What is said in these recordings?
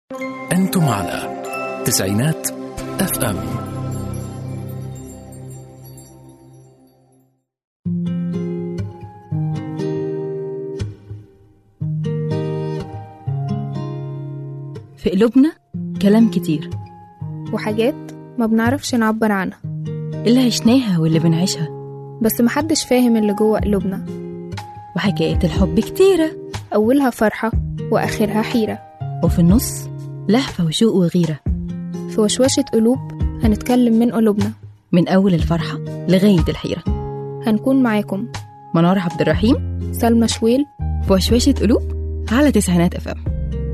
أنتم على تسعينات اف ام في قلوبنا كلام كتير وحاجات ما بنعرفش نعبر عنها اللي عشناها واللي بنعيشها بس محدش فاهم اللي جوه قلوبنا وحكايات الحب كتيرة أولها فرحة وآخرها حيرة وفي النص لهفة وشوق وغيرة في وشوشة قلوب هنتكلم من قلوبنا من أول الفرحة لغاية الحيرة هنكون معاكم منار عبد الرحيم سلمى شويل في وشوشة قلوب على تسعينات اف ام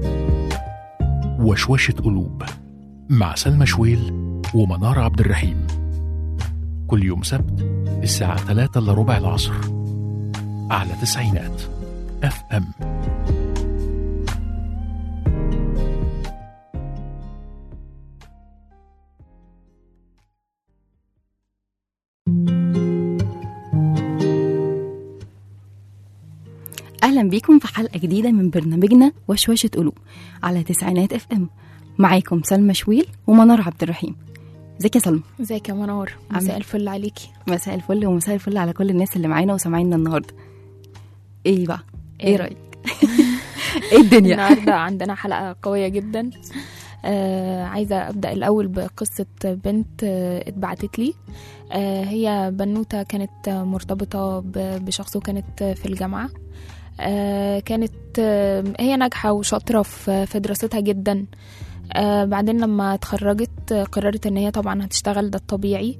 وشوشة قلوب مع سلمى شويل ومنار عبد الرحيم كل يوم سبت الساعة 3 إلا ربع العصر على تسعينات اف ام أهلا بيكم في حلقة جديدة من برنامجنا وشوشة قلوب على تسعينات اف ام معاكم سلمى شويل ومنار عبد الرحيم ازيك يا سلمى ازيك يا منار عاملة مساء إيه؟ الفل عليكي مساء الفل ومساء الفل على كل الناس اللي معانا وسامعيننا النهارده ايه بقى ايه إيه؟ رايك ايه الدنيا النهاردة عندنا حلقة قوية جدا آه عايزة أبدأ الأول بقصة بنت آه اتبعتت لي آه هي بنوتة كانت آه، مرتبطة ب- بشخص وكانت آه، في الجامعة آه كانت آه هي ناجحة وشاطرة في في دراستها جدا آه بعدين لما اتخرجت آه، قررت ان هي طبعا هتشتغل ده الطبيعي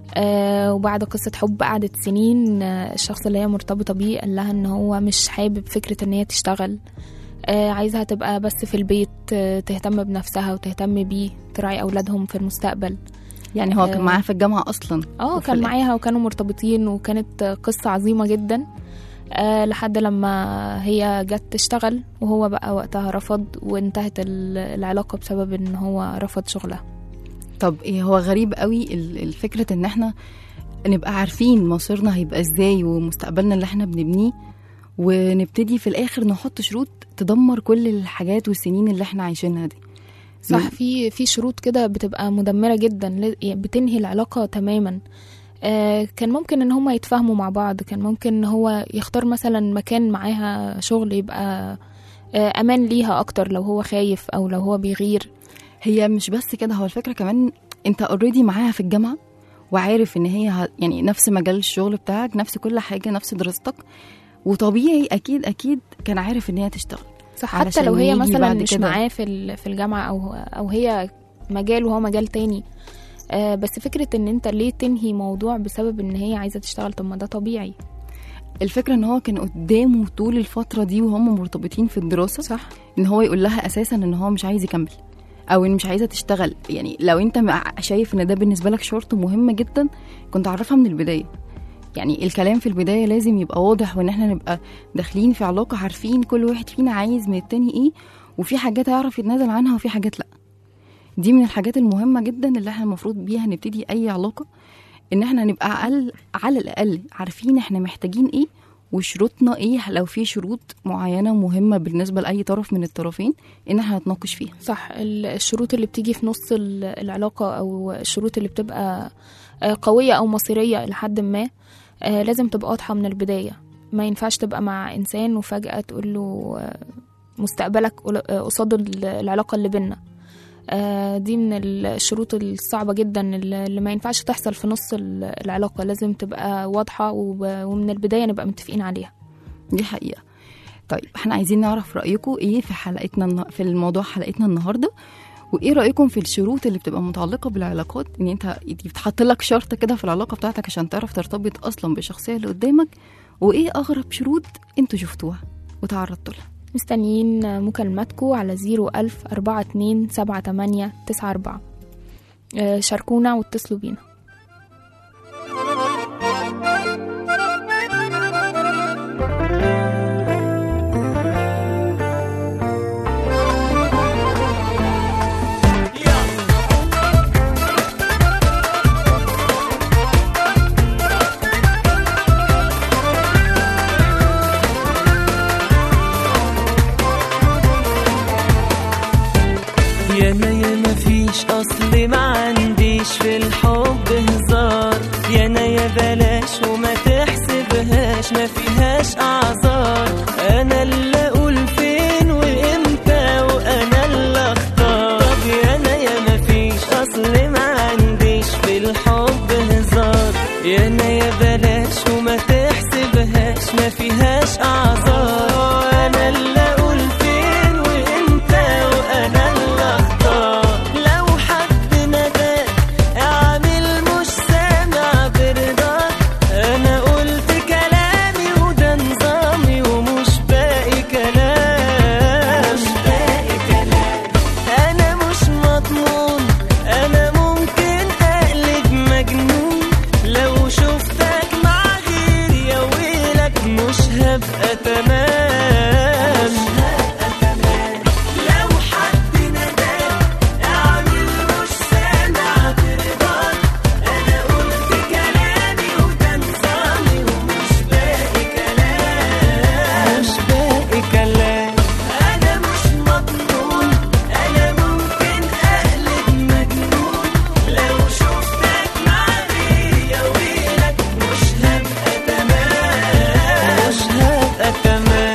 آه وبعد قصة حب قعدت سنين آه الشخص اللي هي مرتبطة بيه قال لها ان هو مش حابب فكرة ان هي تشتغل آه عايزها تبقى بس في البيت آه تهتم بنفسها وتهتم بيه تراعي أولادهم في المستقبل يعني هو كان آه. معاها في الجامعه اصلا اه وفي كان الآخر- معاها وكانوا مرتبطين وكانت آه، قصة عظيمة جدا آه لحد لما هي جت تشتغل وهو بقى وقتها رفض وانتهت ال- العلاقة بسبب ان هو رفض شغلها طب ايه هو غريب قوي ال- الفكره ان احنا نبقى عارفين مصيرنا هيبقى ازاي ومستقبلنا اللي احنا بنبنيه ونبتدي في الاخر نحط شروط تدمر كل الحاجات والسنين اللي احنا عايشينها دي صح في في شروط كده بتبقى مدمرة جدا ل- يعني بتنهي العلاقة تماما آه كان ممكن ان هما يتفاهموا مع بعض كان ممكن ان هو يختار مثلا مكان معاها شغل يبقى آه امان ليها اكتر لو هو خايف او لو هو بيغير هي مش بس كده هو الفكره كمان انت اوريدي معاها في الجامعه وعارف ان هي ه- يعني نفس مجال الشغل بتاعك نفس كل حاجه نفس دراستك وطبيعي اكيد اكيد كان عارف ان هي تشتغل صح حتى علشان لو هي يجي مثلا بعد مش كده. معاه في ال- في الجامعة او او هي مجال وهو مجال تاني آه بس فكرة ان انت ليه تنهي موضوع بسبب ان هي عايزة تشتغل طب ما ده طبيعي الفكره ان هو كان قدامه طول الفتره دي وهم مرتبطين في الدراسه صح ان هو يقول لها اساسا ان هو مش عايز يكمل او ان مش عايزه تشتغل يعني لو انت مع- شايف ان ده بالنسبه لك شرط مهم جدا كنت عرفها من البدايه يعني الكلام في البدايه لازم يبقى واضح وان احنا نبقى داخلين في علاقه عارفين كل واحد فينا عايز من التاني ايه وفي حاجات هيعرف يتنازل عنها وفي حاجات لا دي من الحاجات المهمه جدا اللي احنا المفروض بيها نبتدي اي علاقه ان احنا نبقى اقل على الاقل عارفين احنا محتاجين ايه وشروطنا ايه لو في شروط معينه مهمه بالنسبه لاي طرف من الطرفين ان احنا نتناقش فيها صح ال- الشروط اللي بتيجي في نص ال- العلاقة أو الشروط اللي بتبقى آه، قوية أو مصيرية لحد ما آه، لازم تبقى واضحة من البداية ما ينفعش تبقى مع إنسان وفجأة تقول له آه، مستقبلك قل- آه، قصاد ال- العلاقة اللي بينا آه، دي من الشروط الصعبة جدا اللي اللي ما ينفعش تحصل في نص ال- العلاقة لازم تبقى واضحة وب- ومن البداية نبقى متفقين عليها دي حقيقة طيب احنا عايزين نعرف رأيكم ايه في حلقتنا النا- في الموضوع حلقتنا النهاردة وايه رأيكم في الشروط اللي بتبقى متعلقة بالعلاقات ان انت يتحط لك شرط كده في العلاقة بتاعتك عشان تعرف ترتبط اصلا بالشخصية اللي قدامك وايه اغرب شروط انتوا شفتوها وتعرضتوا لها مستنيين مكالماتكم على زيرو ألف أربعة اتنين سبعة تمانية تسعة أربعة آه، شاركونا واتصلوا بينا ياما ياما فيش اصل ما عنديش في الحب هزار يانا يا بلاش وما تحسبهاش ما فيهاش اعذار انا اللي اقول فين وامتى وانا اللي اختار طب يانا ياما فيش اصل ما عنديش في الحب هزار يانا يا بلاش وما تحسبهاش ما فيهاش اعذار انا اللي اقول فين وامتى وانا اللي اختار لو حد نداك اعمل مش سامع برضاك انا قلت كلامي وده نظامي ومش باقي كلام مش باقي كلام انا مش مضمون انا ممكن اقلب مجنون لو شفتك مع غيري يا ويلك مش هبقى تمام لو حد نداك اعمل مش سامع برضاك انا قلت كلامي وده نظامي ومش باقي كلام مش باقي كلام انا مش مضمون انا ممكن اقلب مجنون لو شفتك مع غيري يا ويلك مش هبقى تمام مش هبقى تمام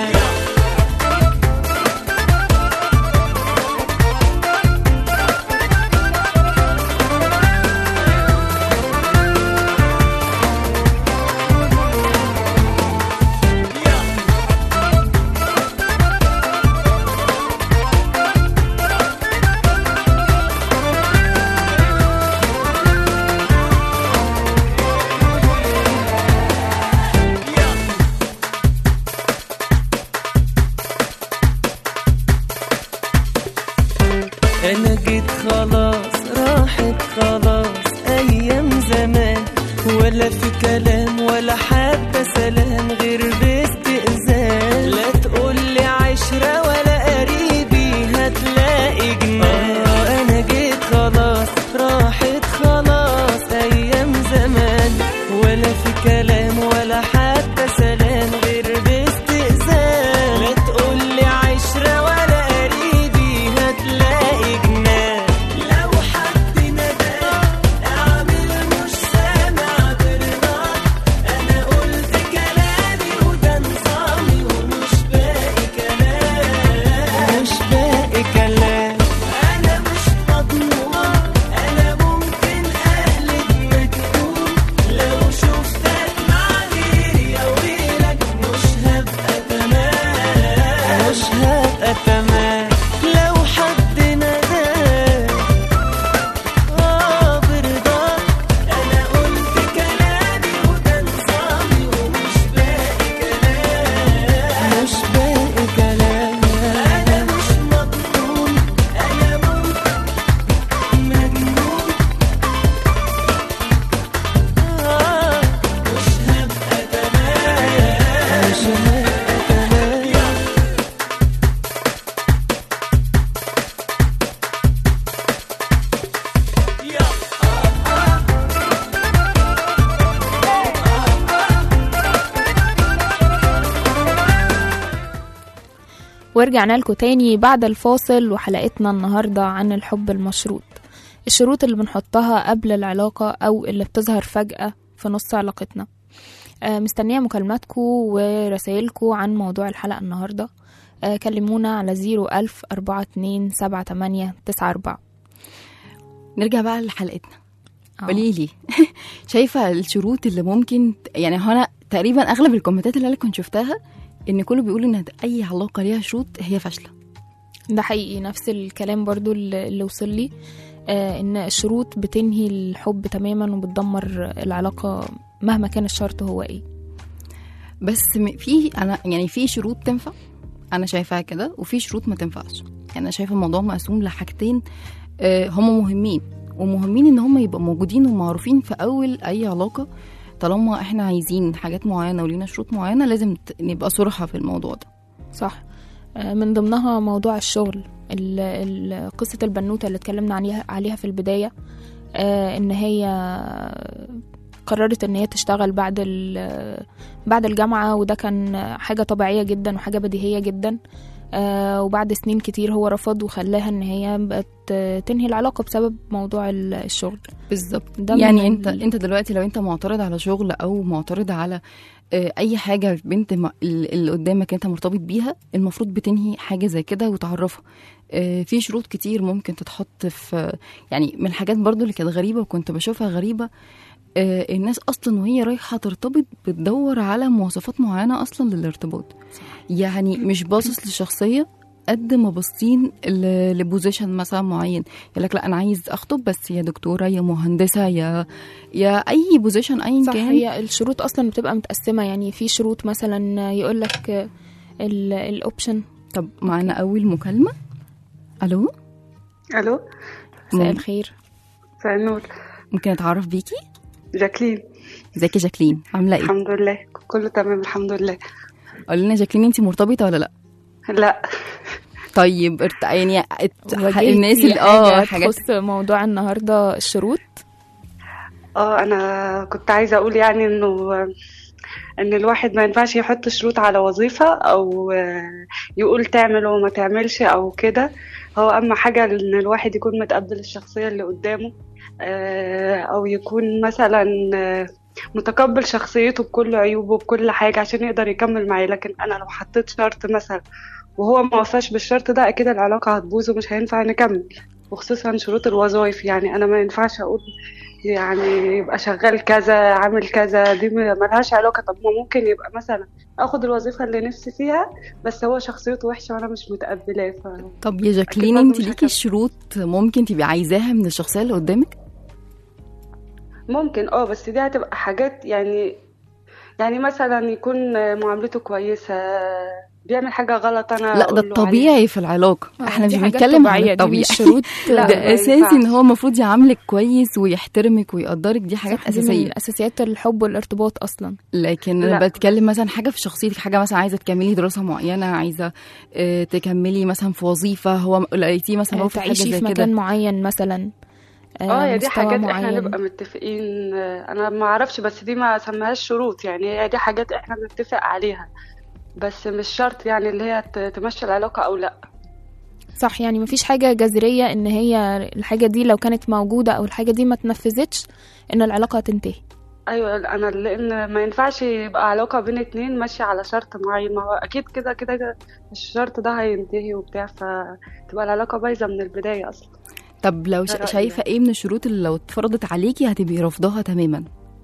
انا جيت خلاص راحت خلاص ايام زمان ولا في كلام ولا حتى سلام غير باستئذان لا تقولي عشرة ولا قريبي هتلاقي جنان آه انا جيت خلاص راحت خلاص ايام زمان ولا في كلام ولا حتى سلام غير باستئذان لا تقولي عشرة ولا قريبي هتلاقي جنان لو حد نداك اعمل مش سامع برضاك انا قلت كلامي وده نظامي ومش باقي كلام مش باقي كلام انا مش مضمون انا ممكن اقلب مجنون لو شفتك مع غيري يا ويلك مش هبقى تمام مش هبقى تمام لو حد نداك اه برضاك انا قلت كلامي وده نظامي ومش باقي كلام مش باقي كلام انا مش مضمون انا ممكن مجنون آه مش هبقى تمام مش هبقى تمام ورجعنا لكم تاني بعد الفاصل وحلقتنا النهاردة عن الحب المشروط الشروط اللي بنحطها قبل العلاقة أو اللي بتظهر فجأة في نص علاقتنا آه، مستنية مكالماتكم ورسائلكم عن موضوع الحلقة النهاردة آه، كلمونا على زيرو ألف أربعة اتنين سبعة تمانية تسعة أربعة نرجع بقى لحلقتنا قولي لي شايفه الشروط اللي ممكن يعني هو انا تقريبا اغلب الكومنتات اللي انا كنت شفتها ان كله بيقول ان اي علاقه ليها شروط هي فاشله ده حقيقي نفس الكلام برضو اللي اللي وصل لي آه ان الشروط بتنهي الحب تماما وبتدمر العلاقة مهما كان الشرط هو ايه بس م- في انا يعني في شروط تنفع انا شايفاها كده وفي شروط ما تنفعش يعني انا شايفه الموضوع مقسوم لحاجتين آه، هما مهمين ومهمين ان هما يبقوا موجودين ومعروفين في اول اي علاقه طالما احنا عايزين حاجات معينه ولينا شروط معينه لازم ت- نبقى صراحه في الموضوع ده صح آه، من ضمنها موضوع الشغل ال- ال- قصة البنوتة اللي اتكلمنا عليها عليها في البداية آه، ان هي قررت ان هي تشتغل بعد ال- بعد الجامعة وده كان حاجة طبيعية جدا وحاجة بديهية جدا آه وبعد سنين كتير هو رفض وخلاها ان هي بقت آه، تنهي العلاقه بسبب موضوع ال- الشغل بالظبط ده من يعني ال- انت انت دلوقتي لو انت معترض على شغل او معترض على آه، اي حاجه بنت ما- ال- اللي قدامك انت مرتبط بيها المفروض بتنهي حاجه زي كده وتعرفها آه، في شروط كتير ممكن تتحط في يعني من الحاجات برضو اللي كانت غريبه وكنت بشوفها غريبه آه، الناس اصلا وهي رايحه ترتبط بتدور على مواصفات معينه اصلا للارتباط يعني مش باصص للشخصيه قد ما باصين ل- لبوزيشن مثلا معين يقول لك لا انا عايز اخطب بس يا دكتوره يا مهندسه يا يا اي بوزيشن ايا صح كان هي الشروط اصلا بتبقى متقسمه يعني في شروط مثلا يقول لك الاوبشن طب معانا اول مكالمه الو الو مساء مم. الخير مساء النور ممكن اتعرف بيكي جاكلين ازيك يا جاكلين عامله ايه الحمد لله كله تمام الحمد لله قولي لنا جاكلين انت مرتبطه ولا لا لا طيب ارت... يعني ات... واجهتي الناس اللي اه حاجة حاجات تخص موضوع النهارده الشروط اه انا كنت عايزه اقول يعني انه ان الواحد ما ينفعش يحط شروط على وظيفه او يقول تعمل وما تعملش او كده هو اهم حاجه ان الواحد يكون متقبل الشخصيه اللي قدامه آه، او يكون مثلا آه، متقبل شخصيته بكل عيوبه بكل حاجه عشان يقدر يكمل معي لكن انا لو حطيت شرط مثلا وهو ما وفاش بالشرط ده اكيد العلاقه هتبوظ ومش هينفع نكمل وخصوصا شروط الوظائف يعني انا ما ينفعش اقول يعني يبقى شغال كذا عامل كذا دي ملهاش علاقة طب ما ممكن يبقى مثلا اخد الوظيفة اللي نفسي فيها بس هو شخصيته وحشة وانا مش متقبلاه ف... طب يا جاكلين برضه انت مش ليكي هكمل. شروط ممكن تبقي عايزاها من الشخصيه اللي قدامك ممكن اه بس دي هتبقى حاجات يعني يعني مثلا يكون معاملته كويسة بيعمل حاجة غلط انا لا ده أقول له عليها. الطبيعي في العلاقه احنا مش دي حاجات بنتكلم عن طبيعية، دي الطبيعي مش شروط لا، ده ما اساسي ينفعش. ان هو المفروض يعاملك كويس ويحترمك ويقدرك دي حاجات صح، دي اساسيه من اساسيات الحب والارتباط اصلا لكن لا. انا بتكلم مثلا حاجه في شخصيتك حاجه مثلا عايزه تكملي دراسه معينه عايزه اه تكملي مثلا في وظيفه هو لقيتيه مثلا هو في حاجه تعيشي زي في كده مكان معين مثلا اه يا دي مستوى حاجات احنا معين. نبقى متفقين آه، انا ما اعرفش بس دي ما سميهاش شروط يعني هي دي حاجات احنا بنتفق عليها بس مش شرط يعني اللي هي ت- تمشي العلاقة او لا صح يعني مفيش حاجة جذرية ان هي الحاجة دي لو كانت موجودة او الحاجة دي ما تنفذتش ان العلاقة هتنتهي ايوه انا لان ما ينفعش يبقى علاقة بين اتنين ماشية على شرط معين ما هو اكيد كده كده الشرط ده هينتهي وبتاع فتبقى العلاقة بايظة من البداية اصلا طب لو ده شا- رأيي شايفه ايه من الشروط اللي لو اتفرضت عليكي هتبقي رافضاها تماما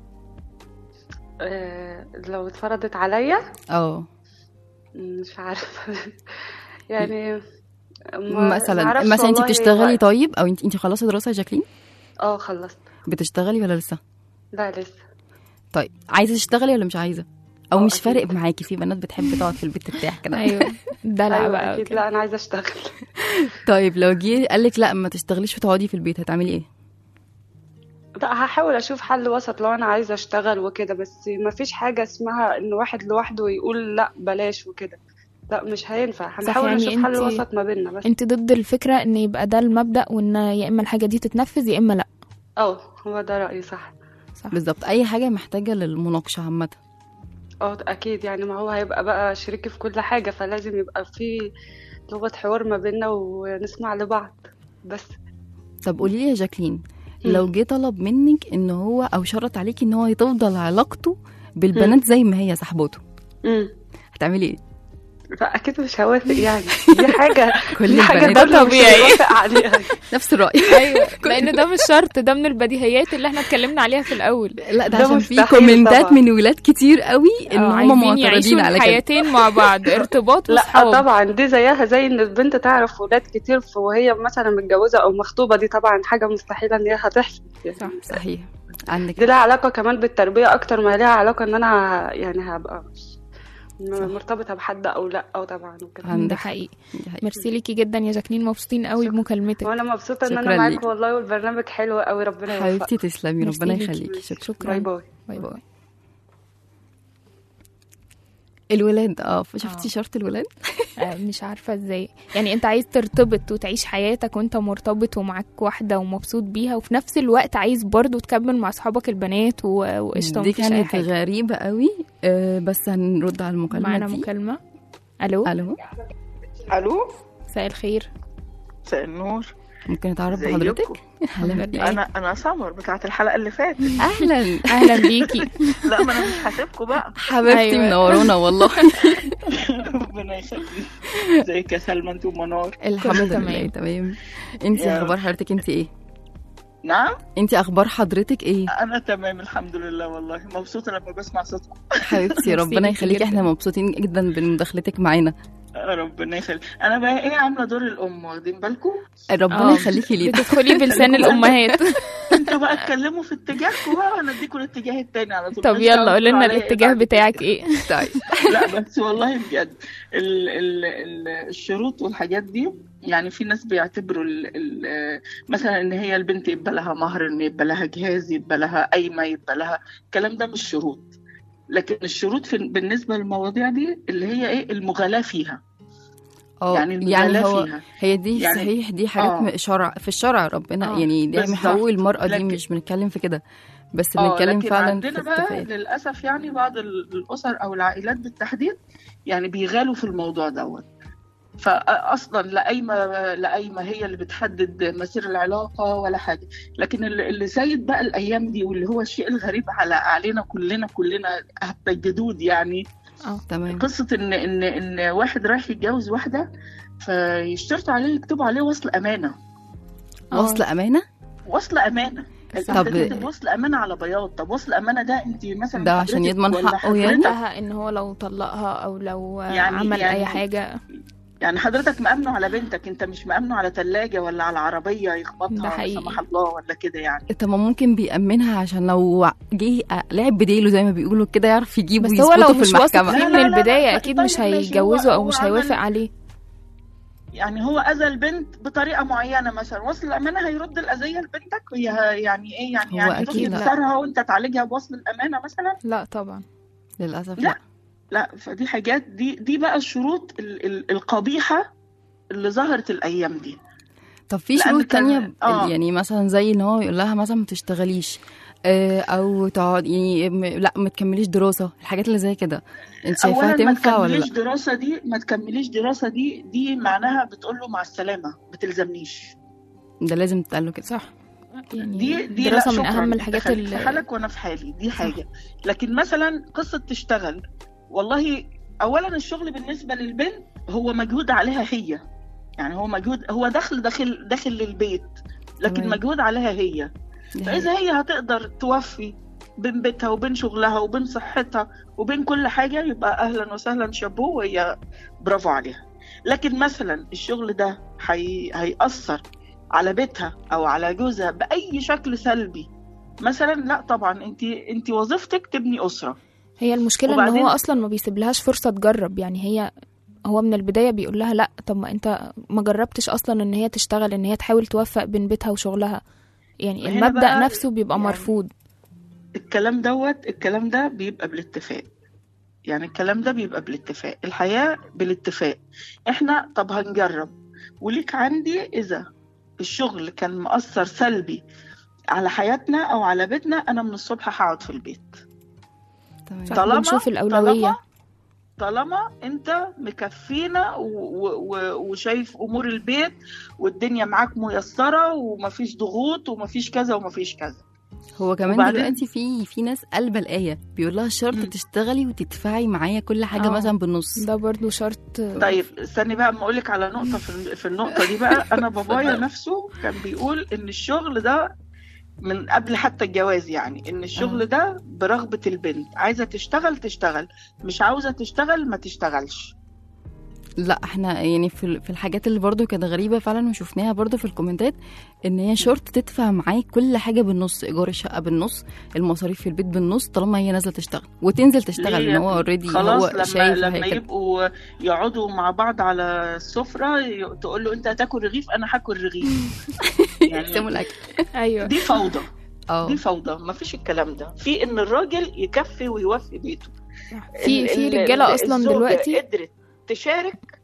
آه، لو اتفرضت عليا اه مش عارفة يعني ما- مثلا معرفش مثلا انت والله بتشتغلي هو- طيب او انت انت خلصتي دراسه يا جاكلين اه خلصت بتشتغلي ولا لسه لا لسه طيب عايزه تشتغلي ولا مش عايزه او اه، مش أكيد. فارق معاكي في بنات بتحب تقعد في البيت ترتاح كده ايوه دلع ايوه بقى اكيد وكده. لا انا عايزة اشتغل طيب لو جه قال لك لا ما تشتغليش وتقعدي في البيت هتعملي ايه لا هحاول اشوف حل وسط لو انا عايزه اشتغل وكده بس ما فيش حاجه اسمها ان واحد لوحده يقول لا بلاش وكده لا مش هينفع هنحاول يعني نشوف حل انتي- وسط ما بيننا بس انت ضد الفكرة ان يبقى ده المبدأ وان يا اما الحاجة دي تتنفذ يا اما لا اه هو ده رايي صح صح بالظبط اي حاجه محتاجه للمناقشه عامه اه اكيد يعني ما هو هيبقى بقى شريكي في كل حاجه فلازم يبقى في لغه حوار ما بيننا ونسمع لبعض بس طب قولي لي يا جاكلين لو جه طلب منك ان هو او شرط عليكي ان هو تفضل علاقته بالبنات زي ما هي صاحبته امم هتعملي ايه فاكيد مش هوافق يعني دي حاجه كل دي حاجه البنات ده مش طبيعي. هيوافق عليها نفس الراي ايوه لان ده مش شرط ده من البديهيات اللي احنا اتكلمنا عليها في الاول لا ده ده عشان في مستحيل كومنتات طبعا. من ولاد كتير قوي ان اه، هم عايزين معترضين يعيشوا على كده الحياتين مع بعض ارتباط لا وصحاب طبعا دي زيها زي ان البنت تعرف ولاد كتير ف- وهي مثلا متجوزه او مخطوبه دي طبعا حاجه مستحيله ان هي هتحصل يعني صح صحيح عندك دي لها علاقه كمان بالتربيه اكتر ما لها علاقه ان انا ه- يعني هبقى مش م- مرتبطه بحد او لا او طبعا وكده عندك ده حق. حقيقي دي حقيقة. ميرسي ليكي جدا يا جاكلين مبسوطين قوي شكرا. بمكالمتك وانا مبسوطه ان شكرا انا معاك ليك. والله والبرنامج حلو قوي ربنا يوفقك حبيبتي تسلمي ميرسي ربنا ليكي. يخليكي شكرا شكرا باي باي باي باي الولاد اه شفتي اه. شرط الولاد آه، مش عارفة ازاي يعني انت عايز ترتبط وتعيش حياتك وانت مرتبط ومعاك واحدة ومبسوط بيها وفي نفس الوقت عايز برضو تكمل مع اصحابك البنات و- وقشطة دي مفيش اي كانت حاجة غريبه قوي آه بس هنرد على المكالمه معانا دي مكالمة الو الو الو مساء الخير مساء النور ممكن اتعرف ازيكم؟ بحضرتك اهلا بيك انا انا سمر بتاعت الحلقه اللي فاتت اهلا اهلا بيكي لا ما انا مش هسيبكم بقى حبيبتي أيوة. منورونا والله ربنا يخليك ازيك يا سلمى انت ومنار الحمد لله تمام. تمام انت يا اخبار حضرتك انت ايه نعم انت اخبار حضرتك ايه انا تمام الحمد لله والله مبسوطه لما بسمع صوتكم حبيبتي ربنا ميرسي يخليكي جداً. احنا مبسوطين جدا بمداخلتك معانا ربنا يخليك انا بقى ايه عامله دور الام واخدين بالكم ربنا آه، يخليكي لينا بتدخلي بلسان الامهات انتوا بقى اتكلموا في اتجاهكم بقى وانا اديكم الاتجاه التاني على طول طب مش يلا عارفة قولي لنا عليا إيه الاتجاه بعد بتاعك كده. ايه طيب لا بس والله بجد ال ال ال الشروط والحاجات دي يعني في ناس بيعتبروا ال ال مثلا ان هي البنت يبقى لها مهر ان يبقى لها جهاز يبقى لها قايمه يبقى لها الكلام ده مش شروط لكن الشروط في بالنسبه للمواضيع دي اللي هي ايه المغالاه فيها اه يعني يعني المغالاه هو فيها هي دي يعني- صحيح دي حاجات آه. م- شرع في الشرع ربنا آه، يعني دي من بالظبط. حقوق المرأة دي لكن- مش بنتكلم في كده بس اه بنتكلم لكن فعلا عندنا في بقى اتفاقات للاسف يعني بعض ال- الاسر او العائلات بالتحديد يعني بيغالوا في الموضوع دوت فاصلا لا قايمه لا قايمه هي اللي بتحدد مسير العلاقه ولا حاجه لكن اللي اللي زايد بقى الايام دي واللي هو الشيء الغريب على علينا كلنا كلنا حتى الجدود يعني تمام قصه ان ان ان واحد رايح يتجوز واحده فيشترطوا عليه يكتبوا عليه وصل امانه وصل امانه وصل امانه طب- طب تكتب وصل امانه على بياض طب وصل امانه ده انت مثلا ده عشان حضرتك يضمن ولا حقه يعني؟ حضرتك- حقها ان هو لو طلقها او لو يعني- عمل يعني- اي حاجه يعني حضرتك مأمنه على بنتك انت مش مأمنه على ثلاجة ولا على عربية ده يخبطها لا حقيقي. سمح الله ولا كده يعني طب ما ممكن بيأمنها عشان لو جه لعب بديله زي ما بيقولوا كده يعرف يجيبه بس هو لو ويظبطه في مش واثق المحكمة فيه لا، من لا، لا، البدايه لا، اكيد طيب مش ماشي، هيجوزه هو- او هو مش عمل- هيوافق عليه يعني هو أذى البنت بطريقة معينة مثلا وصل الأمانة هيرد الأذية لبنتك هي يعني إيه يعني هو يعني يروح أكيد لا. يكسرها وأنت تعالجها بوصل الأمانة مثلا لا طبعا للأسف لا. لا لا فدي حاجات دي دي بقى الشروط ال- ال- القبيحة اللي ظهرت الأيام دي طب في لأن شروط كان- تانية آه. يعني مثلا زي ان هو يقول لها مثلا ما تشتغليش آه، او تقعد يعني م- لا ما تكمليش دراسة الحاجات اللي زي كده انت شايفاها اولا ما تنفع ولا تكمليش لا دراسه دي ما تكمليش دراسه دي دي معناها بتقول له مع السلامه ما تلزمنيش ده لازم تتقال له كده صح يعني دي دي دراسه لا من شكراً. اهم أنت الحاجات خليك في اللي حالك وانا في حالي دي حاجه لكن مثلا قصه تشتغل والله اولا الشغل بالنسبه للبنت هو مجهود عليها هي يعني هو مجهود هو دخل داخل داخل للبيت لكن تمام. مجهود عليها هي دي فاذا هي هتقدر توفي بين بيتها وبين شغلها وبين صحتها وبين كل حاجه يبقى اهلا وسهلا شابوه وهي برافو عليها لكن مثلا الشغل ده هي... هيأثر على بيتها او على جوزها باي شكل سلبي مثلا لا طبعا انت انت وظيفتك تبني اسره هي المشكله ان وبعدين- هو اصلا ما بيسيبلهاش فرصه تجرب يعني هي هو من البدايه بيقول لها لا طب ما انت ما جربتش اصلا ان هي تشتغل ان هي تحاول توفق بين بيتها وشغلها يعني هنا المبدا بقى نفسه بيبقى يعني مرفوض الكلام دوت الكلام ده بيبقى بالاتفاق يعني الكلام ده بيبقى بالاتفاق الحياة بالاتفاق احنا طب هنجرب وليك عندي اذا الشغل كان مؤثر سلبي على حياتنا او على بيتنا انا من الصبح هقعد في البيت تمام صح طالما- بنشوف الاولويه طالما انت مكفينا و- و- و- وشايف امور البيت والدنيا معاك ميسره ومفيش ضغوط ومفيش كذا ومفيش كذا هو كمان وبعدين- دلوقتي في في ناس قلبة الآية بيقول لها شرط مم. تشتغلي وتدفعي معايا كل حاجة آه. مثلا بالنص ده برضو شرط طيب استني بقى اما اقول لك على نقطه في في النقطه دي بقى انا بابايا نفسه كان بيقول ان الشغل ده من قبل حتى الجواز يعني ان الشغل ده برغبه البنت عايزه تشتغل تشتغل مش عاوزه تشتغل ما تشتغلش لا احنا يعني في ال- في الحاجات اللي برضو كانت غريبة فعلا وشفناها برضو في الكومنتات ان هي شرط تدفع معاك كل حاجة بالنص ايجار الشقة بالنص المصاريف في البيت بالنص طالما هي نازلة تشتغل وتنزل تشتغل ليه ان يا هو ابني؟ اوريدي خلاص هو لما شايف لما هي كده. يبقوا يقعدوا مع بعض على السفره ي- تقول له انت هتاكل رغيف انا هاكل رغيف يقسموا يعني الاكل ايوه دي فوضى اه دي فوضى ما فيش الكلام ده في ان الراجل يكفي ويوفي بيته في ال- في ال- رجاله ال- اصلا الزوجة دلوقتي قدرت تشارك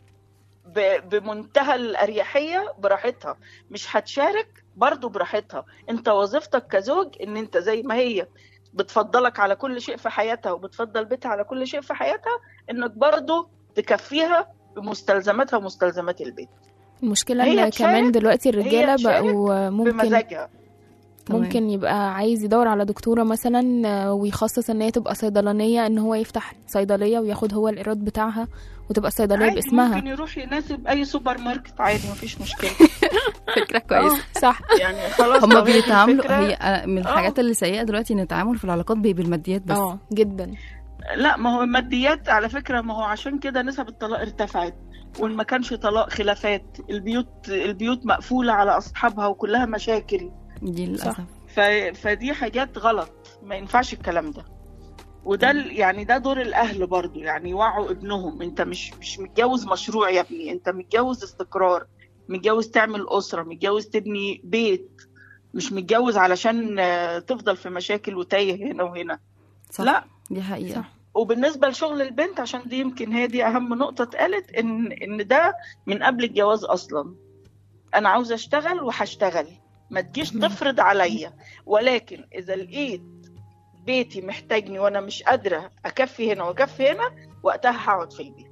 ب- بمنتهى الأريحية براحتها مش هتشارك برضو براحتها انت وظيفتك كزوج ان انت زي ما هي بتفضلك على كل شيء في حياتها وبتفضل بيتها على كل شيء في حياتها انك برضو تكفيها بمستلزماتها ومستلزمات البيت المشكلة هي ان تشارك- كمان دلوقتي الرجالة تشارك بقوا ممكن بمزاجها تمام. ممكن يبقى عايز يدور على دكتورة مثلا آه، ويخصص ان هي تبقى صيدلانية ان هو يفتح صيدلية وياخد هو الإيراد بتاعها وتبقى الصيدلية عادي باسمها ممكن يروح يناسب اي سوبر ماركت عادي مفيش مشكله فكره كويسه صح يعني خلاص هما لو هي دي بيتعاملوا الفكرة- هي آه، من آه. الحاجات اللي سيئه دلوقتي ان التعامل في العلاقات بي بالماديات بس اه جدا لا ما هو الماديات على فكرة ما هو عشان كده نسب الطلاق ارتفعت وان ما كانش طلاق خلافات البيوت البيوت مقفولة على اصحابها وكلها مشاكل دي للاسف ف... فدي حاجات غلط ما ينفعش الكلام ده وده ال- يعني ده دور الاهل برضو يعني يوعوا ابنهم انت مش مش متجوز مشروع يا ابني انت متجوز استقرار متجوز تعمل اسره متجوز تبني بيت مش متجوز علشان آه، تفضل في مشاكل وتايه هنا وهنا صح لا دي حقيقه صح. وبالنسبه لشغل البنت عشان دي يمكن هي دي اهم نقطه اتقالت ان ان ده من قبل الجواز اصلا انا عاوزه اشتغل وهشتغل ما تجيش تفرض عليا ولكن اذا لقيت بيتي محتاجني وانا مش قادره اكفي هنا واكفي هنا وقتها هقعد في البيت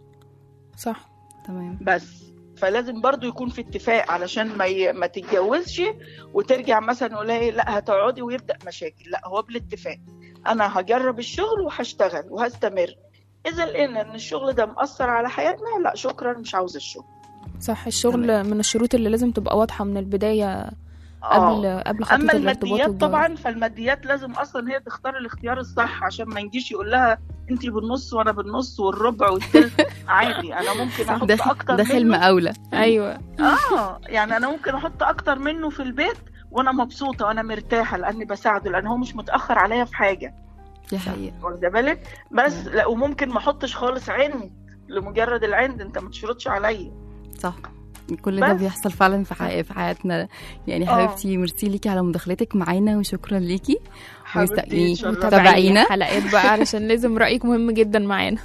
صح تمام بس فلازم برضو يكون في اتفاق علشان ما ي... ما تتجوزش وترجع مثلا نقول لها إيه، لا هتقعدي ويبدا مشاكل لا هو بالاتفاق انا هجرب الشغل وهشتغل وهستمر اذا لقينا ان الشغل ده مأثر على حياتنا لا شكرا مش عاوز الشغل صح الشغل من الشروط اللي لازم تبقى واضحة من البداية قبل آه. قبل خطوة اما الارتباط الماديات والجواز. طبعا فالماديات لازم اصلا هي تختار الاختيار الصح عشان ما نجيش يقول لها انت بالنص وانا بالنص والربع والتلت عادي انا ممكن احط ده اكتر ده حلم منه اولى ايوه اه يعني انا ممكن احط اكتر منه في البيت وانا مبسوطه وانا مرتاحه لاني بساعده لان هو مش متاخر عليا في حاجه دي حقيقه واخده بالك بس لا وممكن ما احطش خالص عند لمجرد العند انت ما تشرطش عليا صح كل ده بس. بيحصل فعلا في حي... في حياتنا يعني آه. حبيبتي ميرسي ليكي على مداخلتك معانا وشكرا ليكي حبيبتي مستنيين. اتشرفت. تابعينا. حلقات بقى علشان لازم رأيك مهم جدا معانا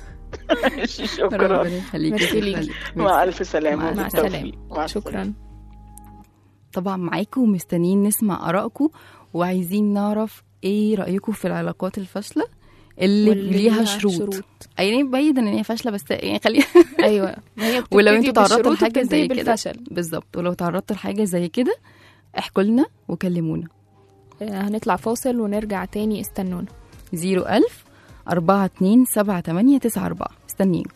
شكرا ربنا يخليكي ميرسي ليكي. شكراً ليكي. مع الف سلامه مع مع وبالتوفيق. السلامة مع السلامة. شكرا طبعا معاكم ومستنيين نسمع آرائكم وعايزين نعرف ايه رأيكم في العلاقات الفاشلة اللي, واللي ليها شروط يعني بعيدا ان هي فاشلة بس يعني خليها ايوه ما هي ولو بتبتدي انتوا تعرضتوا بالشروط لحاجة وبتنتهي زي كده بالفشل بالظبط ولو تعرضتوا لحاجة زي كده احكوا لنا وكلمونا آه، هنطلع فاصل ونرجع تاني استنونا 01000 42 78 94 استنينكم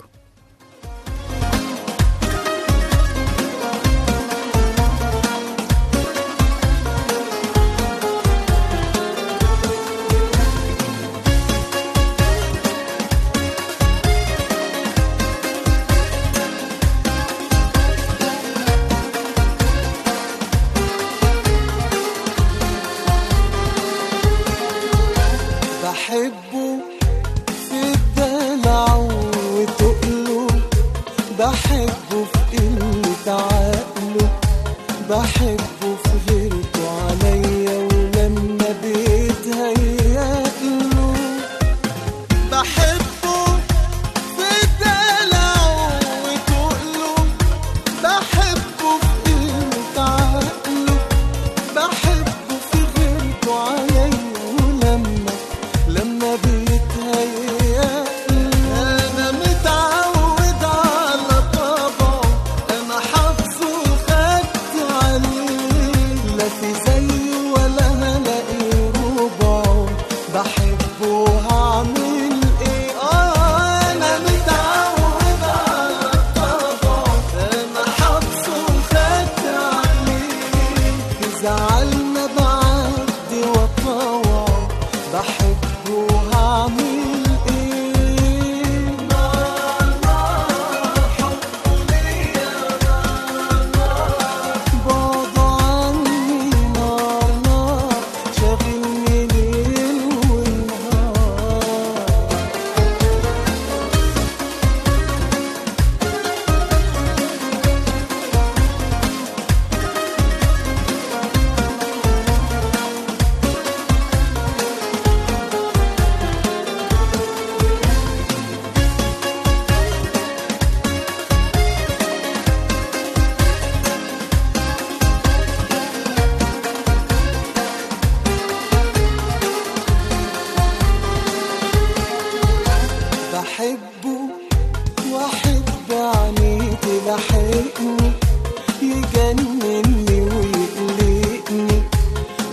بحبه في الدلع وتقله بحبه في قلة عقله بحبه في غيرته عليا ولما بيتهيأله بحبه في الدلع وتقله بحبه في قلة عقله بحبه في غيرته عليا ولما لما بيتهيأ انا متعود على طبعه انا حافظه وخدت عليه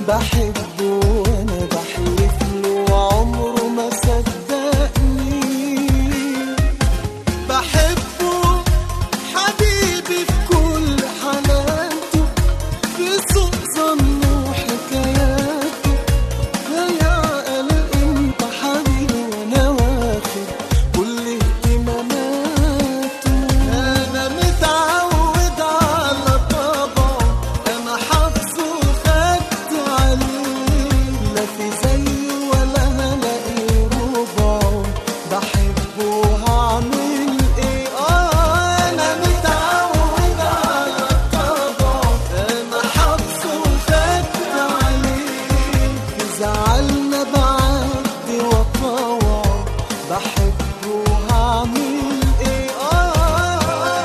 بحبه وانا بحلف له عمره ما صدقني بحبه حبيبي في كل حالاته في سوء ظنه وحكاياته هيعقل انت حبيبي وانا واخد كل اهتماماته انا متعود على طبعه انا حافظه وخدت عليه لا في زيه ولا هلاقي ربعه بحبه وهعمل ايه اه انا متعود على طبعه انا حافظه وخدت عليه في زعلنا بعدي وطوعه بحبه وهعمل ايه اه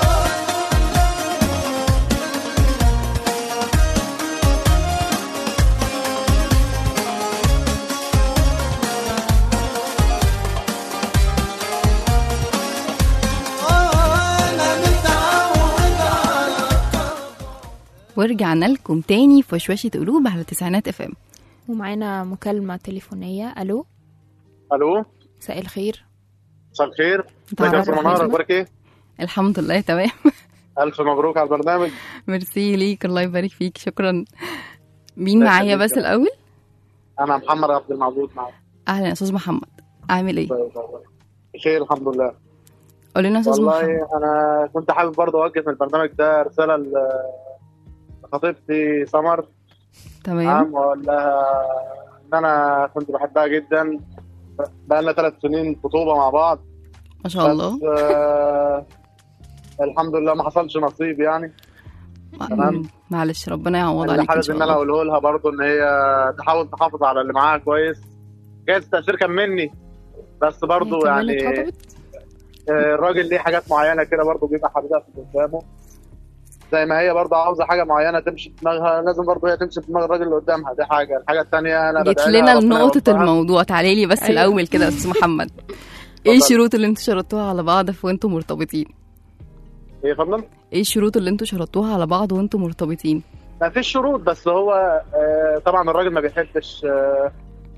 انا متعود على ورجعنا لكم تاني في وشوشة قلوب على تسعينات اف ام ومعانا مكالمة تليفونية ألو الو مساء الخير مساء الخير ازيك يا تعرف استاذ منار اسمك؟ اخبارك ايه؟ الحمد لله تمام الف مبروك على البرنامج ميرسي ليك الله يبارك فيك شكرا مين الله معايا يخليك بس يا الاول انا محمد عبد المعبود معاك اهلا يا استاذ محمد عامل ايه بخير الحمد لله قول لنا يا استاذ محمد والله انا كنت حابب برضه اوجه من البرنامج ده رساله ل- لخطيبتي سمر تمام نعم واقول لها ان انا كنت بحبها جدا بقى لنا ثلاث سنين خطوبه مع بعض ما شاء الله بس آه الحمد لله ما حصلش نصيب يعني تمام. معلش ربنا يعوض اللي عليك ان حابب شاء ان انا الله اقوله لها برضه ان هي تحاول تحافظ على اللي معاها كويس جايز التاثير كان مني بس برضه هي كمان يعني اتخطبت آه، الراجل ليه حاجات معينه كده برضه بيبقى حاببها في اللي قدامه زي ما هي برضه عاوزه حاجه معينه تمشي في دماغها لازم برضه هي تمشي في دماغ الراجل اللي قدامها دي حاجه الحاجه الثانيه انا جيت بدعي لها لنا ربنا لنقطة يوفقها. الموضوع تعالي لي بس أيوة. الأول كده يا أستاذ محمد ايه اتفضل. الشروط اللي انتوا شرطوها على بعض في وانتوا مرتبطين؟ ايه يا فندم؟ ايه الشروط اللي انتوا شرطوها على بعض وانتوا مرتبطين؟ ما فيش شروط بس هو آه، طبعا الراجل ما بيحبش آه،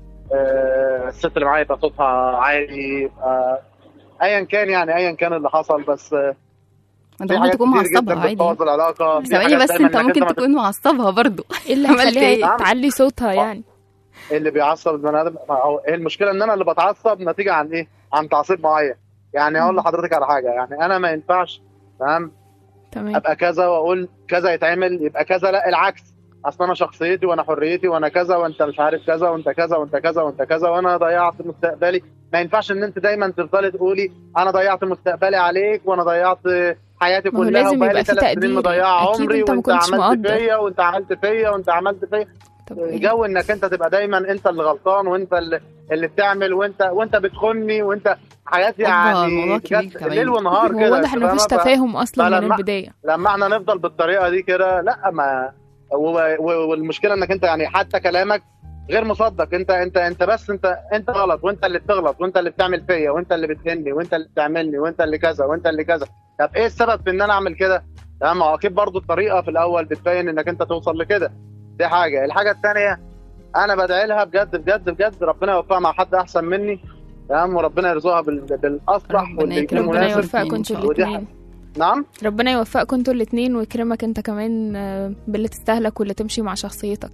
آه، الست اللي معاه يبقى صوتها عالي يبقى ايا كان يعني ايا كان اللي حصل بس آه، انت في ممكن حاجات تكون كتير جدا معصبها عادي بتبوظ العلاقه في ثواني حاجات بس دايماً انت إنك ممكن ما تكون معصبها برضو ايه اللي عملت هيخليها ايه؟ تعلي صوتها يعني اللي بيعصب البني ادم ما هو هي المشكله ان انا اللي بتعصب نتيجه عن ايه؟ عن تعصيب معين يعني اقول لحضرتك على حاجه يعني انا ما ينفعش تمام تمام ابقى كذا واقول كذا يتعمل يبقى كذا لا العكس اصل انا شخصيتي وانا حريتي وانا كذا وانت مش عارف كذا وانت كذا وانت كذا وانت كذا وانا ضيعت مستقبلي ما ينفعش ان انت دايما تفضلي تقولي انا ضيعت مستقبلي عليك وانا ضيعت حياتي ما هو كلها لازم وبقالي يبقى في ثلاث سنين تقدير. مضيعه أكيد عمري أنت ما وانت كنتش عملت مقدر. فيا وانت عملت فيا وانت عملت فيا طب إيه؟ جو انك انت تبقى دايما انت اللي غلطان وانت اللي, اللي بتعمل وانت وانت بتخني وانت حاجات أوبا، يعني الموضوع كبير بجد كمان. ليل ونهار هو كده واضح ان مفيش فاهمة؟ ف- تفاهم اصلا من فلما- البدايه لما احنا نفضل بالطريقه دي كده لا ما و- و- والمشكله انك انت يعني حتى كلامك غير مصدق انت انت انت بس انت انت غلط وانت اللي بتغلط وانت اللي بتعمل فيا وانت اللي بتهني وانت اللي بتعملني وانت اللي كذا وانت اللي كذا طب ايه السبب في ان انا اعمل كده؟ تمام ما هو اكيد برضه الطريقه في الاول بتبين انك انت توصل لكده دي حاجه الحاجه الثانيه انا بدعي لها بجد بجد بجد ربنا يوفقها مع حد احسن مني تمام وربنا يرزقها بال- بالاصلح ربنا واللي يكون يكرمك. ربنا مناسب يوفقكم إن شاء انتوا الله. ودي الاثنين نعم ربنا يوفقكم انتوا الاثنين ويكرمك انت كمان آه، باللي تستاهلك واللي تمشي مع شخصيتك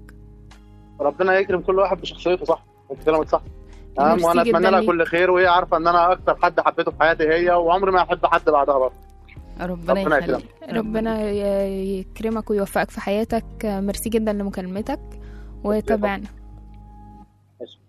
ربنا يكرم كل واحد بشخصيته صح انت كلامك صح تمام ميرسي وانا جداً اتمنى لها ليك. كل خير وهي عارفه ان انا اكتر حد حبيته في حياتي هي وعمري ما هحب حد بعدها برضه ربنا ربنا يخليك ربنا ي- يكرمك ويوفقك في حياتك آه، ميرسي جدا لمكالمتك وتابعنا ماشي.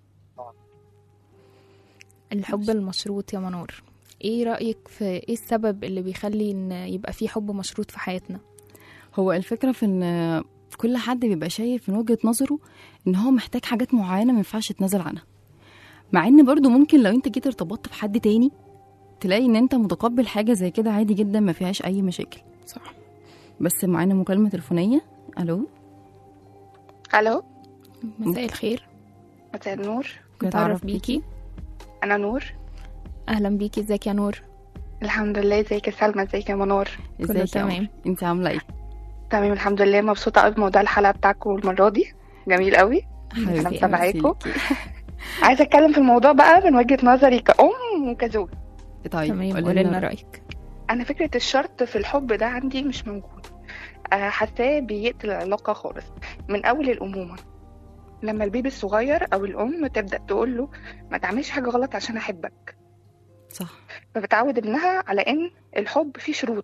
الحب المشروط يا منور ايه رأيك في ايه السبب اللي بيخلي ان يبقى في حب مشروط في حياتنا هو الفكرة في ان كل حد بيبقى شايف من وجهة نظره ان هو محتاج حاجات معينة ما ينفعش يتنازل عنها مع ان برضو ممكن لو انت جيت ارتبطت بحد تاني تلاقي ان انت متقبل حاجة زي كده عادي جدا ما فيهاش اي مشاكل صح بس معانا مكالمة تليفونية الو الو مساء الخير مساء النور نتعرف بيكي انا نور اهلا بيكي ازيك يا نور الحمد لله ازيك يا سلمى ازيك يا منار ازيك يا تمام. عمر؟ انت عاملة ايه تمام الحمد لله مبسوطه قوي بموضوع الحلقه بتاعكم المره دي جميل قوي حبيبتي أنا متابعاكوا. ميرسي ليكي. عايزه اتكلم في الموضوع بقى من وجهه نظري كأم وكزوج طيب تمام قولي قولي لنا لنا رايك انا فكره الشرط في الحب ده عندي مش موجود آه، حاساه بيقتل العلاقه خالص من اول الامومه لما البيبي الصغير او الام تبدا تقول له ما تعملش حاجه غلط عشان احبك صح فبتعود ابنها على ان الحب فيه شروط